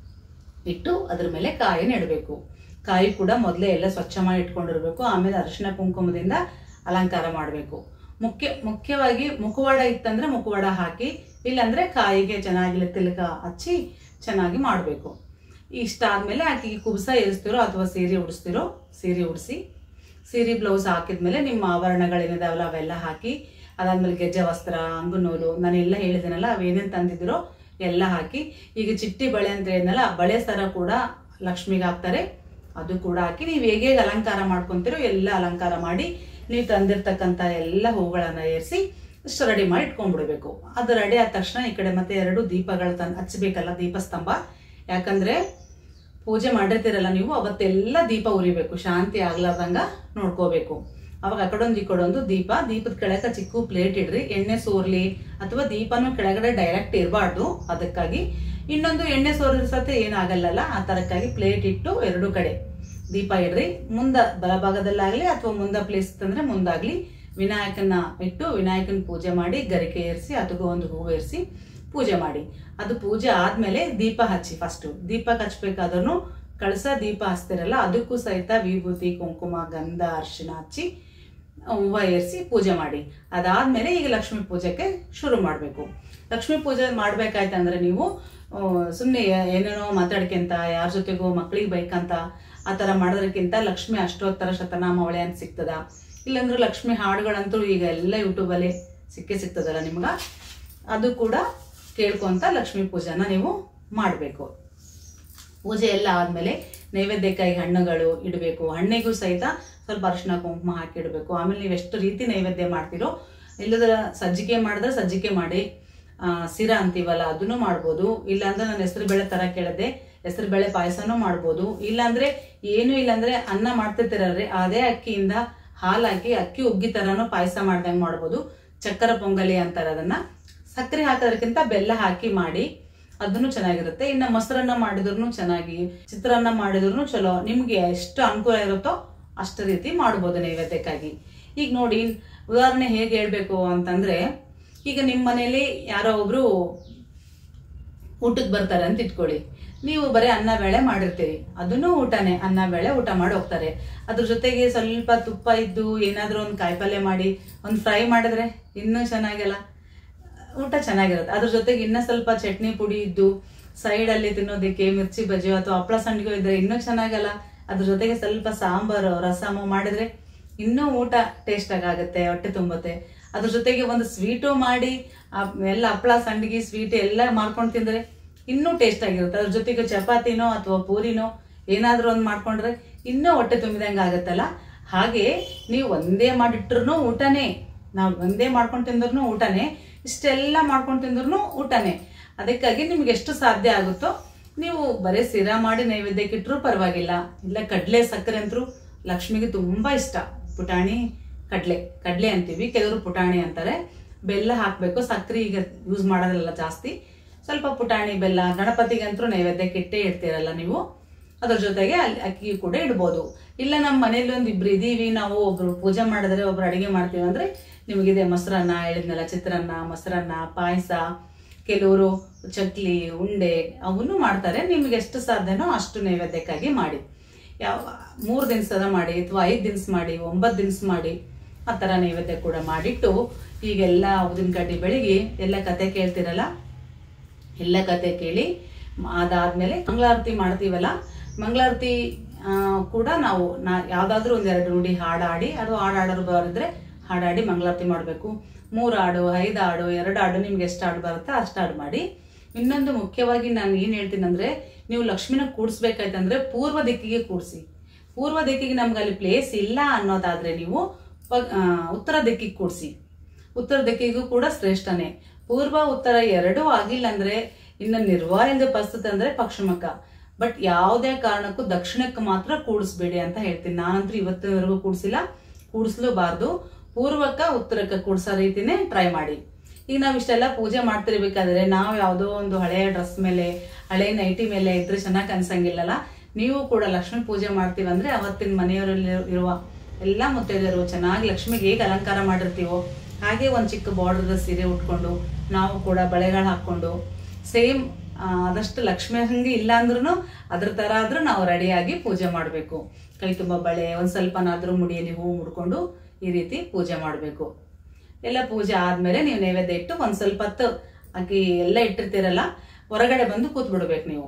ಇಟ್ಟು ಅದ್ರ ಮೇಲೆ ಕಾಯಿ ನೆಡಬೇಕು ಕಾಯಿ ಕೂಡ ಮೊದಲೇ ಎಲ್ಲ ಸ್ವಚ್ಛ ಮಾಡಿ ಇಟ್ಕೊಂಡಿರ್ಬೇಕು ಆಮೇಲೆ ಅರಿಶಿನ ಕುಂಕುಮದಿಂದ ಅಲಂಕಾರ ಮಾಡಬೇಕು ಮುಖ್ಯ ಮುಖ್ಯವಾಗಿ ಮುಖವಾಡ ಇತ್ತಂದ್ರೆ ಮುಖವಾಡ ಹಾಕಿ ಇಲ್ಲಾಂದ್ರೆ ಕಾಯಿಗೆ ಚೆನ್ನಾಗಿ ತಿಲಕ ಹಚ್ಚಿ ಚೆನ್ನಾಗಿ ಮಾಡಬೇಕು ಇಷ್ಟ ಆದ್ಮೇಲೆ ಆಕೆಗೆ ಕುಬ್ಸ ಏರಿಸ್ತಿರೋ ಅಥವಾ ಸೀರೆ ಉಡಿಸ್ತಿರೋ ಸೀರೆ ಉಡಿಸಿ ಸೀರೆ ಬ್ಲೌಸ್ ಹಾಕಿದ್ಮೇಲೆ ನಿಮ್ಮ ಆಭರಣಗಳೇನಿದಾವಲ್ಲ ಅವೆಲ್ಲ ಹಾಕಿ ಅದಾದ್ಮೇಲೆ ಗೆಜ್ಜೆ ವಸ್ತ್ರ ಅಂಗುನೂಲು ನಾನೆಲ್ಲ ಹೇಳಿದ್ದೀನಲ್ಲ ಅವೇನೇನು ತಂದಿದ್ದೀರೋ ಎಲ್ಲ ಹಾಕಿ ಈಗ ಚಿಟ್ಟಿ ಬಳೆ ಅಂತ ಹೇಳಿದ್ನಲ್ಲ ಆ ಬಳೆ ಸರ ಕೂಡ ಲಕ್ಷ್ಮಿಗೆ ಹಾಕ್ತಾರೆ ಅದು ಕೂಡ ಹಾಕಿ ನೀವು ಹೇಗೆ ಅಲಂಕಾರ ಮಾಡ್ಕೊಂತೀರೋ ಎಲ್ಲ ಅಲಂಕಾರ ಮಾಡಿ ನೀವು ತಂದಿರ್ತಕ್ಕಂಥ ಎಲ್ಲ ಹೂಗಳನ್ನ ಏರಿಸಿ ಇಷ್ಟು ರೆಡಿ ಮಾಡಿ ಇಟ್ಕೊಂಡ್ಬಿಡ್ಬೇಕು ಅದು ರೆಡಿ ಆದ ತಕ್ಷಣ ಈ ಕಡೆ ಮತ್ತೆ ಎರಡು ದೀಪಗಳು ತಂದು ಹಚ್ಚಬೇಕಲ್ಲ ದೀಪಸ್ತಂಭ ಯಾಕಂದ್ರೆ ಪೂಜೆ ಮಾಡಿರ್ತೀರಲ್ಲ ನೀವು ಅವತ್ತೆಲ್ಲ ದೀಪ ಉರಿಬೇಕು ಶಾಂತಿ ಆಗ್ಲಾರ್ದಂಗ ನೋಡ್ಕೋಬೇಕು ಅವಾಗ ಆ ಕಡೊಂದು ಈ ಕಡೊಂದು ದೀಪ ದೀಪದ ಕೆಳಗೆ ಚಿಕ್ಕ ಪ್ಲೇಟ್ ಇಡ್ರಿ ಎಣ್ಣೆ ಸೋರ್ಲಿ ಅಥವಾ ದೀಪನು ಕೆಳಗಡೆ ಡೈರೆಕ್ಟ್ ಇರಬಾರ್ದು ಅದಕ್ಕಾಗಿ ಇನ್ನೊಂದು ಎಣ್ಣೆ ಸೋರಿದ ಸತೆ ಏನಾಗಲ್ಲಲ್ಲ ಆ ತರಕ್ಕಾಗಿ ಪ್ಲೇಟ್ ಇಟ್ಟು ಎರಡು ಕಡೆ ದೀಪ ಇಡ್ರಿ ಮುಂದ ಬಲಭಾಗದಲ್ಲಾಗ್ಲಿ ಅಥವಾ ಮುಂದ ಪ್ಲೇಸ್ ತಂದ್ರೆ ಮುಂದಾಗ್ಲಿ ವಿನಾಯಕನ ಇಟ್ಟು ವಿನಾಯಕನ ಪೂಜೆ ಮಾಡಿ ಗರಿಕೆ ಏರಿಸಿ ಅದಕ್ಕೂ ಒಂದು ಹೂವು ಏರಿಸಿ ಪೂಜೆ ಮಾಡಿ ಅದು ಪೂಜೆ ಆದ್ಮೇಲೆ ದೀಪ ಹಚ್ಚಿ ಫಸ್ಟ್ ದೀಪ ಹಚ್ಬೇಕಾದ್ರೂ ಕಳಸ ದೀಪ ಹಚ್ತಿರಲ್ಲ ಅದಕ್ಕೂ ಸಹಿತ ವಿಭೂತಿ ಕುಂಕುಮ ಗಂಧ ಅರಿಶಿನ ಹಚ್ಚಿ ಹೂವು ಏರಿಸಿ ಪೂಜೆ ಮಾಡಿ ಅದಾದ್ಮೇಲೆ ಈಗ ಲಕ್ಷ್ಮೀ ಪೂಜೆಗೆ ಶುರು ಮಾಡಬೇಕು ಲಕ್ಷ್ಮೀ ಪೂಜೆ ಮಾಡ್ಬೇಕಾಯ್ತಂದ್ರೆ ನೀವು ಸುಮ್ಮನೆ ಏನೇನೋ ಮಾತಾಡ್ಕೊಂತ ಯಾರ ಜೊತೆಗೋ ಮಕ್ಳಿಗೆ ಬೈಕಂತ ಆ ಥರ ಮಾಡೋದಕ್ಕಿಂತ ಲಕ್ಷ್ಮಿ ಅಷ್ಟೋತ್ತರ ಶತನಾಮಾವಳಿ ಅಂತ ಸಿಗ್ತದ ಇಲ್ಲಾಂದ್ರೆ ಲಕ್ಷ್ಮಿ ಹಾಡುಗಳಂತೂ ಈಗ ಎಲ್ಲ ಯೂಟ್ಯೂಬಲ್ಲಿ ಸಿಕ್ಕೇ ಸಿಗ್ತದಲ್ಲ ನಿಮ್ಗೆ ಅದು ಕೂಡ ಕೇಳ್ಕೊಂತ ಲಕ್ಷ್ಮೀ ಪೂಜೆನ ನೀವು ಮಾಡಬೇಕು ಪೂಜೆ ಎಲ್ಲ ಆದ್ಮೇಲೆ ನೈವೇದ್ಯಕ್ಕಾಗಿ ಹಣ್ಣುಗಳು ಇಡಬೇಕು ಹಣ್ಣಿಗೂ ಸಹಿತ ಸ್ವಲ್ಪ ಅರಿಶಿನ ಕುಂಕುಮ ಹಾಕಿ ಇಡಬೇಕು ಆಮೇಲೆ ನೀವು ಎಷ್ಟು ರೀತಿ ನೈವೇದ್ಯ ಮಾಡ್ತೀರೋ ಇಲ್ಲದ್ರ ಸಜ್ಜಿಗೆ ಮಾಡಿದ್ರೆ ಸಜ್ಜಿಗೆ ಮಾಡಿ ಆ, ಸಿರ ಅಂತೀವಲ್ಲ ಅದನ್ನು ಮಾಡ್ಬೋದು ಇಲ್ಲಾಂದ್ರೆ ನಾನು ಹೆಸರು ಬೇಳೆ ತರ ಕೇಳಿದೆ ಹೆಸರು ಬೇಳೆ ಪಾಯಸನೂ ಮಾಡ್ಬೋದು ಇಲ್ಲಾಂದ್ರೆ ಏನು ಇಲ್ಲಾಂದ್ರೆ ಅನ್ನ ಮಾಡ್ತಿರ್ತೀರಲ್ರಿ ಅದೇ ಅಕ್ಕಿಯಿಂದ ಹಾಲು ಹಾಕಿ ಅಕ್ಕಿ ಉಗ್ಗಿ ತರನು ಪಾಯಸ ಮಾಡ್ದಂಗೆ ಮಾಡ್ಬೋದು ಚಕ್ಕರ ಪೊಂಗಲಿ ಅಂತಾರೆ ಅದನ್ನ ಸಕ್ಕರೆ ಹಾಕೋದಕ್ಕಿಂತ ಬೆಲ್ಲ ಹಾಕಿ ಮಾಡಿ ಅದನ್ನು ಚೆನ್ನಾಗಿರುತ್ತೆ ಇನ್ನು ಮೊಸರನ್ನ ಮಾಡಿದ್ರು ಚೆನ್ನಾಗಿ ಚಿತ್ರಾನ್ನ ಮಾಡಿದ್ರು ಚಲೋ ನಿಮ್ಗೆ ಎಷ್ಟು ಅನುಕೂಲ ಇರುತ್ತೋ ಅಷ್ಟು ರೀತಿ ಮಾಡ್ಬೋದು ನೈವೇದ್ಯಕ್ಕಾಗಿ ಈಗ ನೋಡಿ ಉದಾಹರಣೆ ಹೇಗೆ ಹೇಳ್ಬೇಕು ಅಂತಂದ್ರೆ ಈಗ ನಿಮ್ಮ ಮನೇಲಿ ಯಾರೋ ಒಬ್ರು ಊಟಕ್ಕೆ ಬರ್ತಾರೆ ಅಂತ ಇಟ್ಕೊಳ್ಳಿ ನೀವು ಬರೀ ಅನ್ನ ಬೇಳೆ ಮಾಡಿರ್ತೀರಿ ಅದನ್ನು ಊಟನೇ ಅನ್ನ ಬೇಳೆ ಊಟ ಮಾಡಿ ಹೋಗ್ತಾರೆ ಅದ್ರ ಜೊತೆಗೆ ಸ್ವಲ್ಪ ತುಪ್ಪ ಇದ್ದು ಏನಾದ್ರೂ ಒಂದು ಕಾಯಿಪಲ್ಯ ಮಾಡಿ ಒಂದು ಫ್ರೈ ಮಾಡಿದ್ರೆ ಇನ್ನೂ ಚೆನ್ನಾಗಿಲ್ಲ ಊಟ ಚೆನ್ನಾಗಿರುತ್ತೆ ಅದ್ರ ಜೊತೆಗೆ ಇನ್ನೂ ಸ್ವಲ್ಪ ಚಟ್ನಿ ಪುಡಿ ಇದ್ದು ಸೈಡ್ ಅಲ್ಲಿ ತಿನ್ನೋದಕ್ಕೆ ಮಿರ್ಚಿ ಬಜ್ಜಿ ಅಥವಾ ಹಪ್ಪಳ ಸಂಡಿಗೆ ಇದ್ರೆ ಇನ್ನೂ ಚೆನ್ನಾಗಲ್ಲ ಅದ್ರ ಜೊತೆಗೆ ಸ್ವಲ್ಪ ಸಾಂಬಾರು ರಸಮು ಮಾಡಿದ್ರೆ ಇನ್ನೂ ಊಟ ಟೇಸ್ಟ್ ಆಗುತ್ತೆ ಹೊಟ್ಟೆ ತುಂಬುತ್ತೆ ಅದ್ರ ಜೊತೆಗೆ ಒಂದು ಸ್ವೀಟು ಮಾಡಿ ಆ ಎಲ್ಲ ಹಪ್ಪಳ ಸಂಡಿಗೆ ಸ್ವೀಟ್ ಎಲ್ಲ ಮಾಡ್ಕೊಂಡು ತಿಂದ್ರೆ ಇನ್ನೂ ಟೇಸ್ಟ್ ಆಗಿರುತ್ತೆ ಅದ್ರ ಜೊತೆಗೆ ಚಪಾತಿನೋ ಅಥವಾ ಪೂರಿನೋ ಏನಾದ್ರೂ ಒಂದು ಮಾಡ್ಕೊಂಡ್ರೆ ಇನ್ನೂ ಹೊಟ್ಟೆ ತುಂಬಿದಂಗೆ ಆಗುತ್ತಲ್ಲ ಹಾಗೆ ನೀವು ಒಂದೇ ಮಾಡಿಟ್ರು ಊಟನೇ ನಾವು ಒಂದೇ ಮಾಡ್ಕೊಂಡು ತಿಂದ್ರು ಊಟನೇ ಇಷ್ಟೆಲ್ಲ ಮಾಡ್ಕೊಂಡು ತಿಂದ್ರು ಊಟನೇ ಅದಕ್ಕಾಗಿ ನಿಮ್ಗೆ ಎಷ್ಟು ಸಾಧ್ಯ ಆಗುತ್ತೋ ನೀವು ಬರೀ ಸಿರಾ ಮಾಡಿ ನೈವೇದ್ಯಕ್ಕೆ ಇಟ್ಟರು ಪರವಾಗಿಲ್ಲ ಇಲ್ಲ ಕಡಲೆ ಸಕ್ಕರೆ ಅಂತರೂ ಲಕ್ಷ್ಮಿಗೆ ತುಂಬಾ ಇಷ್ಟ ಪುಟಾಣಿ ಕಡಲೆ ಕಡಲೆ ಅಂತೀವಿ ಕೆಲವರು ಪುಟಾಣಿ ಅಂತಾರೆ ಬೆಲ್ಲ ಹಾಕಬೇಕು ಸಕ್ಕರೆ ಈಗ ಯೂಸ್ ಮಾಡೋದಿಲ್ಲ ಜಾಸ್ತಿ ಸ್ವಲ್ಪ ಪುಟಾಣಿ ಬೆಲ್ಲ ಗಣಪತಿಗಂತೂ ನೈವೇದ್ಯಕ್ಕೆ ಇಟ್ಟೇ ಇಡ್ತೀರಲ್ಲ ನೀವು ಅದ್ರ ಜೊತೆಗೆ ಅಲ್ಲಿ ಅಕ್ಕಿ ಕೂಡ ಇಡ್ಬೋದು ಇಲ್ಲ ನಮ್ಮ ಮನೇಲಿ ಒಂದು ಇಬ್ರು ಇದೀವಿ ನಾವು ಒಬ್ರು ಪೂಜೆ ಮಾಡಿದ್ರೆ ಒಬ್ರು ಅಡಿಗೆ ಮಾಡ್ತೀವಿ ಅಂದ್ರೆ ನಿಮಗಿದೆ ಮೊಸರನ್ನ ಹೇಳಿದ್ನಲ್ಲ ಚಿತ್ರಾನ್ನ ಮೊಸರನ್ನ ಪಾಯಸ ಕೆಲವರು ಚಕ್ಲಿ ಉಂಡೆ ಅವನ್ನೂ ಮಾಡ್ತಾರೆ ನಿಮ್ಗೆ ಎಷ್ಟು ಸಾಧ್ಯನೋ ಅಷ್ಟು ನೈವೇದ್ಯಕ್ಕಾಗಿ ಮಾಡಿ ಯಾವ ಮೂರು ದಿನಸದ ಮಾಡಿ ಅಥವಾ ಐದು ದಿನಸ ಮಾಡಿ ಒಂಬತ್ತು ದಿನಸ ಮಾಡಿ ಆ ಥರ ನೈವೇದ್ಯ ಕೂಡ ಮಾಡಿಟ್ಟು ಈಗೆಲ್ಲ ಉದಿನ ಕಡ್ಡಿ ಬೆಳಿಗ್ಗೆ ಎಲ್ಲ ಕತೆ ಕೇಳ್ತಿರಲ್ಲ ಎಲ್ಲ ಕತೆ ಕೇಳಿ ಮ- ಅದಾದ್ಮೇಲೆ ಮಂಗಳಾರತಿ ಮಾಡ್ತೀವಲ್ಲ ಮಂಗಳಾರತಿ ಆ, ಕೂಡ ನಾವು ನಾ ಯಾವ್ದಾದ್ರೂ ಒಂದೆರಡು ನುಡಿ ಹಾಡಾಡಿ ಅದು ಹಾಡಾಡೋರು ಬರಿದ್ರೆ ಹಾಡಾಡಿ ಮಂಗಳಾರತಿ ಮಾಡಬೇಕು ಮೂರು ಹಾಡು ಐದು ಹಾಡು ಎರಡು ಹಾಡು ನಿಮ್ಗೆ ಎಷ್ಟು ಹಾಡು ಬರುತ್ತೋ ಅಷ್ಟು ಹಾಡು ಮಾಡಿ ಇನ್ನೊಂದು ಮುಖ್ಯವಾಗಿ ನಾನು ಏನು ಹೇಳ್ತೀನಿ ಅಂದ್ರೆ ನೀವು ಲಕ್ಷ್ಮಿನ ಕೂಡಿಸ್ಬೇಕಾಯ್ತಂದ್ರೆ ಪೂರ್ವ ದಿಕ್ಕಿಗೆ ಕೂಡಿಸಿ ಪೂರ್ವ ದಿಕ್ಕಿಗೆ ನಮ್ಗೆ ಅಲ್ಲಿ ಪ್ಲೇಸ್ ಇಲ್ಲ ಅನ್ನೋದಾದ್ರೆ ನೀವು ಪ- ಆ, ಉತ್ತರ ದಿಕ್ಕಿಗೆ ಕೂಡಿಸಿ ಉತ್ತರ ದಿಕ್ಕಿಗೂ ಕೂಡ ಶ್ರೇಷ್ಠನೇ ಪೂರ್ವ ಉತ್ತರ ಎರಡೂ ಆಗಿಲ್ಲ ಅಂದ್ರೆ ಇನ್ನು ನಿರ್ವಾಹದ ಪರಿಸ್ಥಿತಿ ಅಂದ್ರೆ ಪಶ್ಚಿಮಕ್ಕ ಬಟ್ ಯಾವುದೇ ಕಾರಣಕ್ಕೂ ದಕ್ಷಿಣಕ್ಕೆ ಮಾತ್ರ ಕೂಡಿಸ್ಬೇಡಿ ಅಂತ ಹೇಳ್ತೀನಿ ನಾನಂತೂ ಇವತ್ತಿನವರೆಗೂ ಕೂಡಿಸಿಲ್ಲ ಕೂಡಿಸ್ಲೂಬಾರ್ದು ಪೂರ್ವಕ್ಕ ಉತ್ತರಕ್ಕೆ ಕೂಡ್ಸೋ ರೀತಿನೇ ಟ್ರೈ ಮಾಡಿ ಈಗ ನಾವು ಇಷ್ಟೆಲ್ಲ ಪೂಜೆ ಮಾಡ್ತಿರ್ಬೇಕಾದ್ರೆ ನಾವು ಯಾವುದೋ ಒಂದು ಹಳೆಯ ಡ್ರೆಸ್ ಮೇಲೆ ಹಳೆ ನೈಟಿ ಮೇಲೆ ಇದ್ರೆ ಚೆನ್ನಾಗಿ ಅನ್ಸಂಗಿಲ್ಲಲ್ಲ ನೀವು ಕೂಡ ಲಕ್ಷ್ಮಿ ಪೂಜೆ ಮಾಡ್ತೀವಂದ್ರೆ ಅವತ್ತಿನ ಮನೆಯವರಲ್ಲಿ ಇರುವ ಎಲ್ಲ ಮುತ್ತೈದೆಯರು ಚೆನ್ನಾಗಿ ಲಕ್ಷ್ಮಿಗೆ ಹೇಗೆ ಅಲಂಕಾರ ಮಾಡಿರ್ತೀವೋ ಹಾಗೆ ಒಂದು ಚಿಕ್ಕ ಬಾರ್ಡರ್ದ ಸೀರೆ ಉಟ್ಕೊಂಡು ನಾವು ಕೂಡ ಬಳೆಗಳು ಹಾಕ್ಕೊಂಡು ಸೇಮ್ ಆದಷ್ಟು ಲಕ್ಷ್ಮಿ ಹಂಗೆ ಇಲ್ಲ ಅಂದ್ರೂ ಅದ್ರ ಥರ ಆದ್ರೂ ನಾವು ರೆಡಿಯಾಗಿ ಪೂಜೆ ಮಾಡಬೇಕು ಕೈ ತುಂಬ ಬಳೆ ಒಂದು ಸ್ವಲ್ಪನಾದ್ರೂ ಮುಡಿಯಲ್ಲಿ ಹೂವು ಮುಡ್ಕೊಂಡು ಈ ರೀತಿ ಪೂಜೆ ಮಾಡಬೇಕು ಎಲ್ಲ ಪೂಜೆ ಆದ್ಮೇಲೆ ನೀವು ನೈವೇದ್ಯ ಇಟ್ಟು ಒಂದು ಸ್ವಲ್ಪ ಹೊತ್ತು ಆಕಿ ಎಲ್ಲ ಇಟ್ಟಿರ್ತೀರಲ್ಲ ಹೊರಗಡೆ ಬಂದು ಕೂತ್ ಬಿಡ್ಬೇಕು ನೀವು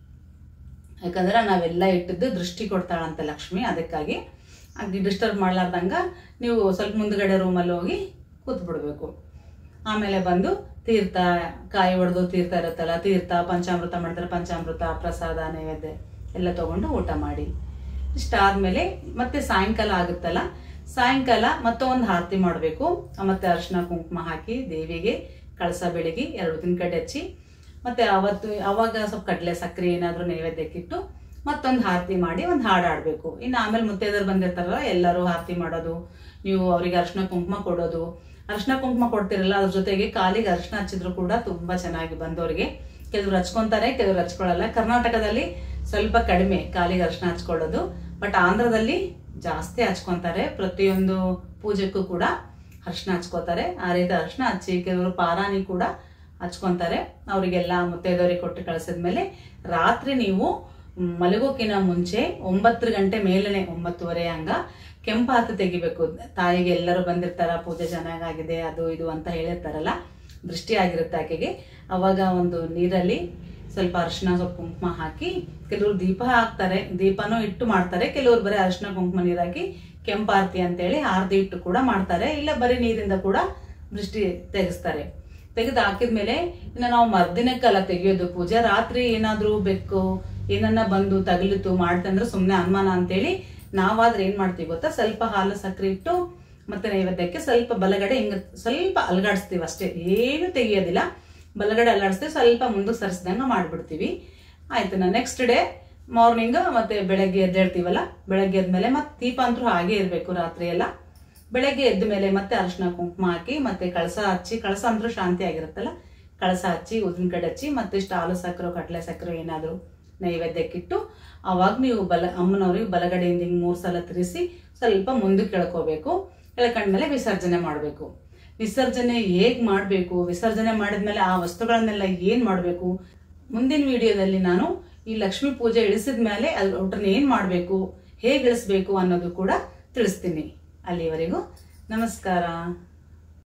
ಯಾಕಂದ್ರೆ ನಾವೆಲ್ಲ ಇಟ್ಟಿದ್ದು ದೃಷ್ಟಿ ಕೊಡ್ತಾಳಂತೆ ಲಕ್ಷ್ಮಿ ಅದಕ್ಕಾಗಿ ಆಗಿ ಡಿಸ್ಟರ್ಬ್ ಮಾಡ್ಲಾರ್ದಂಗ ನೀವು ಸ್ವಲ್ಪ ಮುಂದ್ಗಡೆ ರೂಮಲ್ಲಿ ಹೋಗಿ ಕೂತ್ ಬಿಡ್ಬೇಕು ಆಮೇಲೆ ಬಂದು ತೀರ್ಥ ಕಾಯಿ ಹೊಡೆದು ತೀರ್ಥ ಇರುತ್ತಲ್ಲ ತೀರ್ಥ ಪಂಚಾಮೃತ ಮಾಡಿದ್ರೆ ಪಂಚಾಮೃತ ಪ್ರಸಾದ ನೈವೇದ್ಯ ಎಲ್ಲ ತಗೊಂಡು ಊಟ ಮಾಡಿ ಇಷ್ಟಾದ್ಮೇಲೆ ಮತ್ತೆ ಸಾಯಂಕಾಲ ಆಗುತ್ತಲ್ಲ ಸಾಯಂಕಾಲ ಮತ್ತೆ ಒಂದು ಆರತಿ ಮಾಡಬೇಕು ಮತ್ತೆ ಅರಿಶಿನ ಕುಂಕುಮ ಹಾಕಿ ದೇವಿಗೆ ಕಳಸ ಬೆಳಗಿ ಎರಡು ದಿನ ಕಡೆ ಹಚ್ಚಿ ಮತ್ತೆ ಅವತ್ತು ಅವಾಗ ಸ್ವಲ್ಪ ಕಡಲೆ ಸಕ್ಕರೆ ಏನಾದರೂ ನೈವೇದ್ಯಕ್ಕಿಟ್ಟು ಮತ್ತೊಂದು ಆರತಿ ಮಾಡಿ ಒಂದು ಹಾಡು ಆಡಬೇಕು ಇನ್ನು ಆಮೇಲೆ ಮುತ್ತೈದರು ಬಂದಿರ್ತಾರಲ್ಲ ಎಲ್ಲರೂ ಆರತಿ ಮಾಡೋದು ನೀವು ಅವರಿಗೆ ಅರಿಶಿನ ಕುಂಕುಮ ಕೊಡೋದು ಅರಿಶಿನ ಕುಂಕುಮ ಕೊಡ್ತಿರಲ್ಲ ಅದ್ರ ಜೊತೆಗೆ ಕಾಲಿಗೆ ಅರಿಶಿನ ಹಚ್ಚಿದ್ರು ಕೂಡ ತುಂಬಾ ಚೆನ್ನಾಗಿ ಬಂದವರಿಗೆ ಕೆಲವ್ರು ಹಚ್ಕೊಂತಾರೆ ಕೆಲವ್ರು ಹಚ್ಕೊಳ್ಳಲ್ಲ ಕರ್ನಾಟಕದಲ್ಲಿ ಸ್ವಲ್ಪ ಕಡಿಮೆ ಕಾಲಿಗೆ ಅರಿಶಿನ ಹಚ್ಕೊಳ್ಳೋದು ಬಟ್ ಆಂಧ್ರದಲ್ಲಿ ಜಾಸ್ತಿ ಹಚ್ಕೊಂತಾರೆ ಪ್ರತಿಯೊಂದು ಪೂಜೆಗೂ ಕೂಡ ಅರಿಶಿನ ಹಚ್ಕೋತಾರೆ ಆ ರೀತಿ ಅರಿಶಿನ ಹಚ್ಚಿ ಕೆಲವರು ಪಾರಾಣಿ ಕೂಡ ಹಚ್ಕೊಂತಾರೆ ಅವರಿಗೆಲ್ಲ ಮುತ್ತೈದವರಿಗೆ ಕೊಟ್ಟು ಕಳಿಸಿದ್ಮೇಲೆ ರಾತ್ರಿ ನೀವು ಮಲಗೋಕಿನ ಮುಂಚೆ ಒಂಬತ್ತು ಗಂಟೆ ಮೇಲನೆ ಒಂಬತ್ತುವರೆ ಹಂಗ ಕೆಂಪಾತು ತೆಗಿಬೇಕು ತಾಯಿಗೆ ಎಲ್ಲರೂ ಬಂದಿರ್ತಾರ ಪೂಜೆ ಚೆನ್ನಾಗಾಗಿದೆ ಅದು ಇದು ಅಂತ ಹೇಳಿರ್ತಾರಲ್ಲ ದೃಷ್ಟಿ ಆಗಿರುತ್ತೆ ಆಕೆಗೆ ಅವಾಗ ಒಂದು ನೀರಲ್ಲಿ ಸ್ವಲ್ಪ ಅರಿಶಿನ ಸ್ವಲ್ಪ ಕುಂಕುಮ ಹಾಕಿ ಕೆಲವರು ದೀಪ ಹಾಕ್ತಾರೆ ದೀಪನೂ ಇಟ್ಟು ಮಾಡ್ತಾರೆ ಕೆಲವರು ಬರೀ ಅರಿಶಿನ ಕುಂಕುಮ ನೀರು ಹಾಕಿ ಕೆಂಪಾರತಿ ಅಂತೇಳಿ ಆರತಿ ಇಟ್ಟು ಕೂಡ ಮಾಡ್ತಾರೆ ಇಲ್ಲ ಬರೀ ನೀರಿಂದ ಕೂಡ ದೃಷ್ಟಿ ತೆಗೆಸ್ತಾರೆ ತೆಗೆದು ಹಾಕಿದ್ಮೇಲೆ ಇನ್ನು ನಾವು ಮರ್ದಿನಕ್ಕಲ್ಲ ತೆಗಿಯೋದು ಪೂಜೆ ರಾತ್ರಿ ಏನಾದ್ರೂ ಬೆಕ್ಕು ಏನನ್ನ ಬಂದು ತಗಲಿತು ಮಾಡ್ತಂದ್ರೆ ಸುಮ್ಮನೆ ಅನುಮಾನ ಅಂತೇಳಿ ನಾವಾದ್ರೆ ಏನ್ ಮಾಡ್ತೀವಿ ಗೊತ್ತಾ ಸ್ವಲ್ಪ ಹಾಲು ಸಕ್ಕರೆ ಇಟ್ಟು ಮತ್ತೆ ನೈವೇದ್ಯಕ್ಕೆ ಸ್ವಲ್ಪ ಬಲಗಡೆ ಹಿಂಗ ಸ್ವಲ್ಪ ಅಲ್ಗಾಡಿಸ್ತೀವಿ ಅಷ್ಟೇ ಏನು ತೆಗಿಯೋದಿಲ್ಲ ಬಲಗಡೆ ಅಲ್ಲಾಡಿಸ್ತೀವಿ ಸ್ವಲ್ಪ ಮುಂದಕ್ಕೆ ಸರಿಸ್ದಂಗ ಮಾಡ್ಬಿಡ್ತೀವಿ ಆಯ್ತು ನಾ ನೆಕ್ಸ್ಟ್ ಡೇ ಮಾರ್ನಿಂಗ್ ಮತ್ತೆ ಬೆಳಗ್ಗೆ ಎದ್ದೇಳ್ತೀವಲ್ಲ ಬೆಳಗ್ಗೆ ಎದ್ಮೇಲೆ ಮತ್ತೆ ದೀಪ ಅಂತೂ ಹಾಗೆ ಇರಬೇಕು ರಾತ್ರಿ ಎಲ್ಲ ಬೆಳಗ್ಗೆ ಎದ್ದ ಮೇಲೆ ಮತ್ತೆ ಅರಿಶಿನ ಕುಂಕುಮ ಹಾಕಿ ಮತ್ತೆ ಕಳಸ ಹಚ್ಚಿ ಕಳಸ ಅಂದ್ರೂ ಶಾಂತಿ ಆಗಿರುತ್ತಲ್ಲ ಕಳಸ ಹಚ್ಚಿ ಉದ್ದಿನ ಕಡೆ ಹಚ್ಚಿ ಮತ್ತೆ ಇಷ್ಟು ಹಾಲು ಸಕ್ಕರೆ ಕಡಲೆ ಸಕ್ಕರೆ ಏನಾದ್ರು ನೈವೇದ್ಯಕ್ಕಿಟ್ಟು ಅವಾಗ ನೀವು ಬಲ ಅಮ್ಮನವ್ರಿಗೆ ಬಲಗಡೆಯಿಂದ ಹಿಂಗೆ ಮೂರು ಸಲ ತಿರ್ಸಿ ಸ್ವಲ್ಪ ಮುಂದಕ್ಕೆ ಎಳ್ಕೋಬೇಕು ಎಳ್ಕೊಂಡ್ಮೇಲೆ ವಿಸರ್ಜನೆ ಮಾಡಬೇಕು ವಿಸರ್ಜನೆ ಹೇಗ್ ಮಾಡಬೇಕು ವಿಸರ್ಜನೆ ಮಾಡಿದ್ಮೇಲೆ ಆ ವಸ್ತುಗಳನ್ನೆಲ್ಲ ಏನ್ ಮಾಡಬೇಕು ಮುಂದಿನ ವಿಡಿಯೋದಲ್ಲಿ ನಾನು ಈ ಲಕ್ಷ್ಮೀ ಪೂಜೆ ಇಳಿಸಿದ ಮೇಲೆ ಔಟ್ರನ್ನ ಏನ್ ಮಾಡಬೇಕು ಹೇಗೆ ಇಳಿಸ್ಬೇಕು ಅನ್ನೋದು ಕೂಡ ತಿಳಿಸ್ತೀನಿ ಅಲ್ಲಿವರೆಗೂ ನಮಸ್ಕಾರ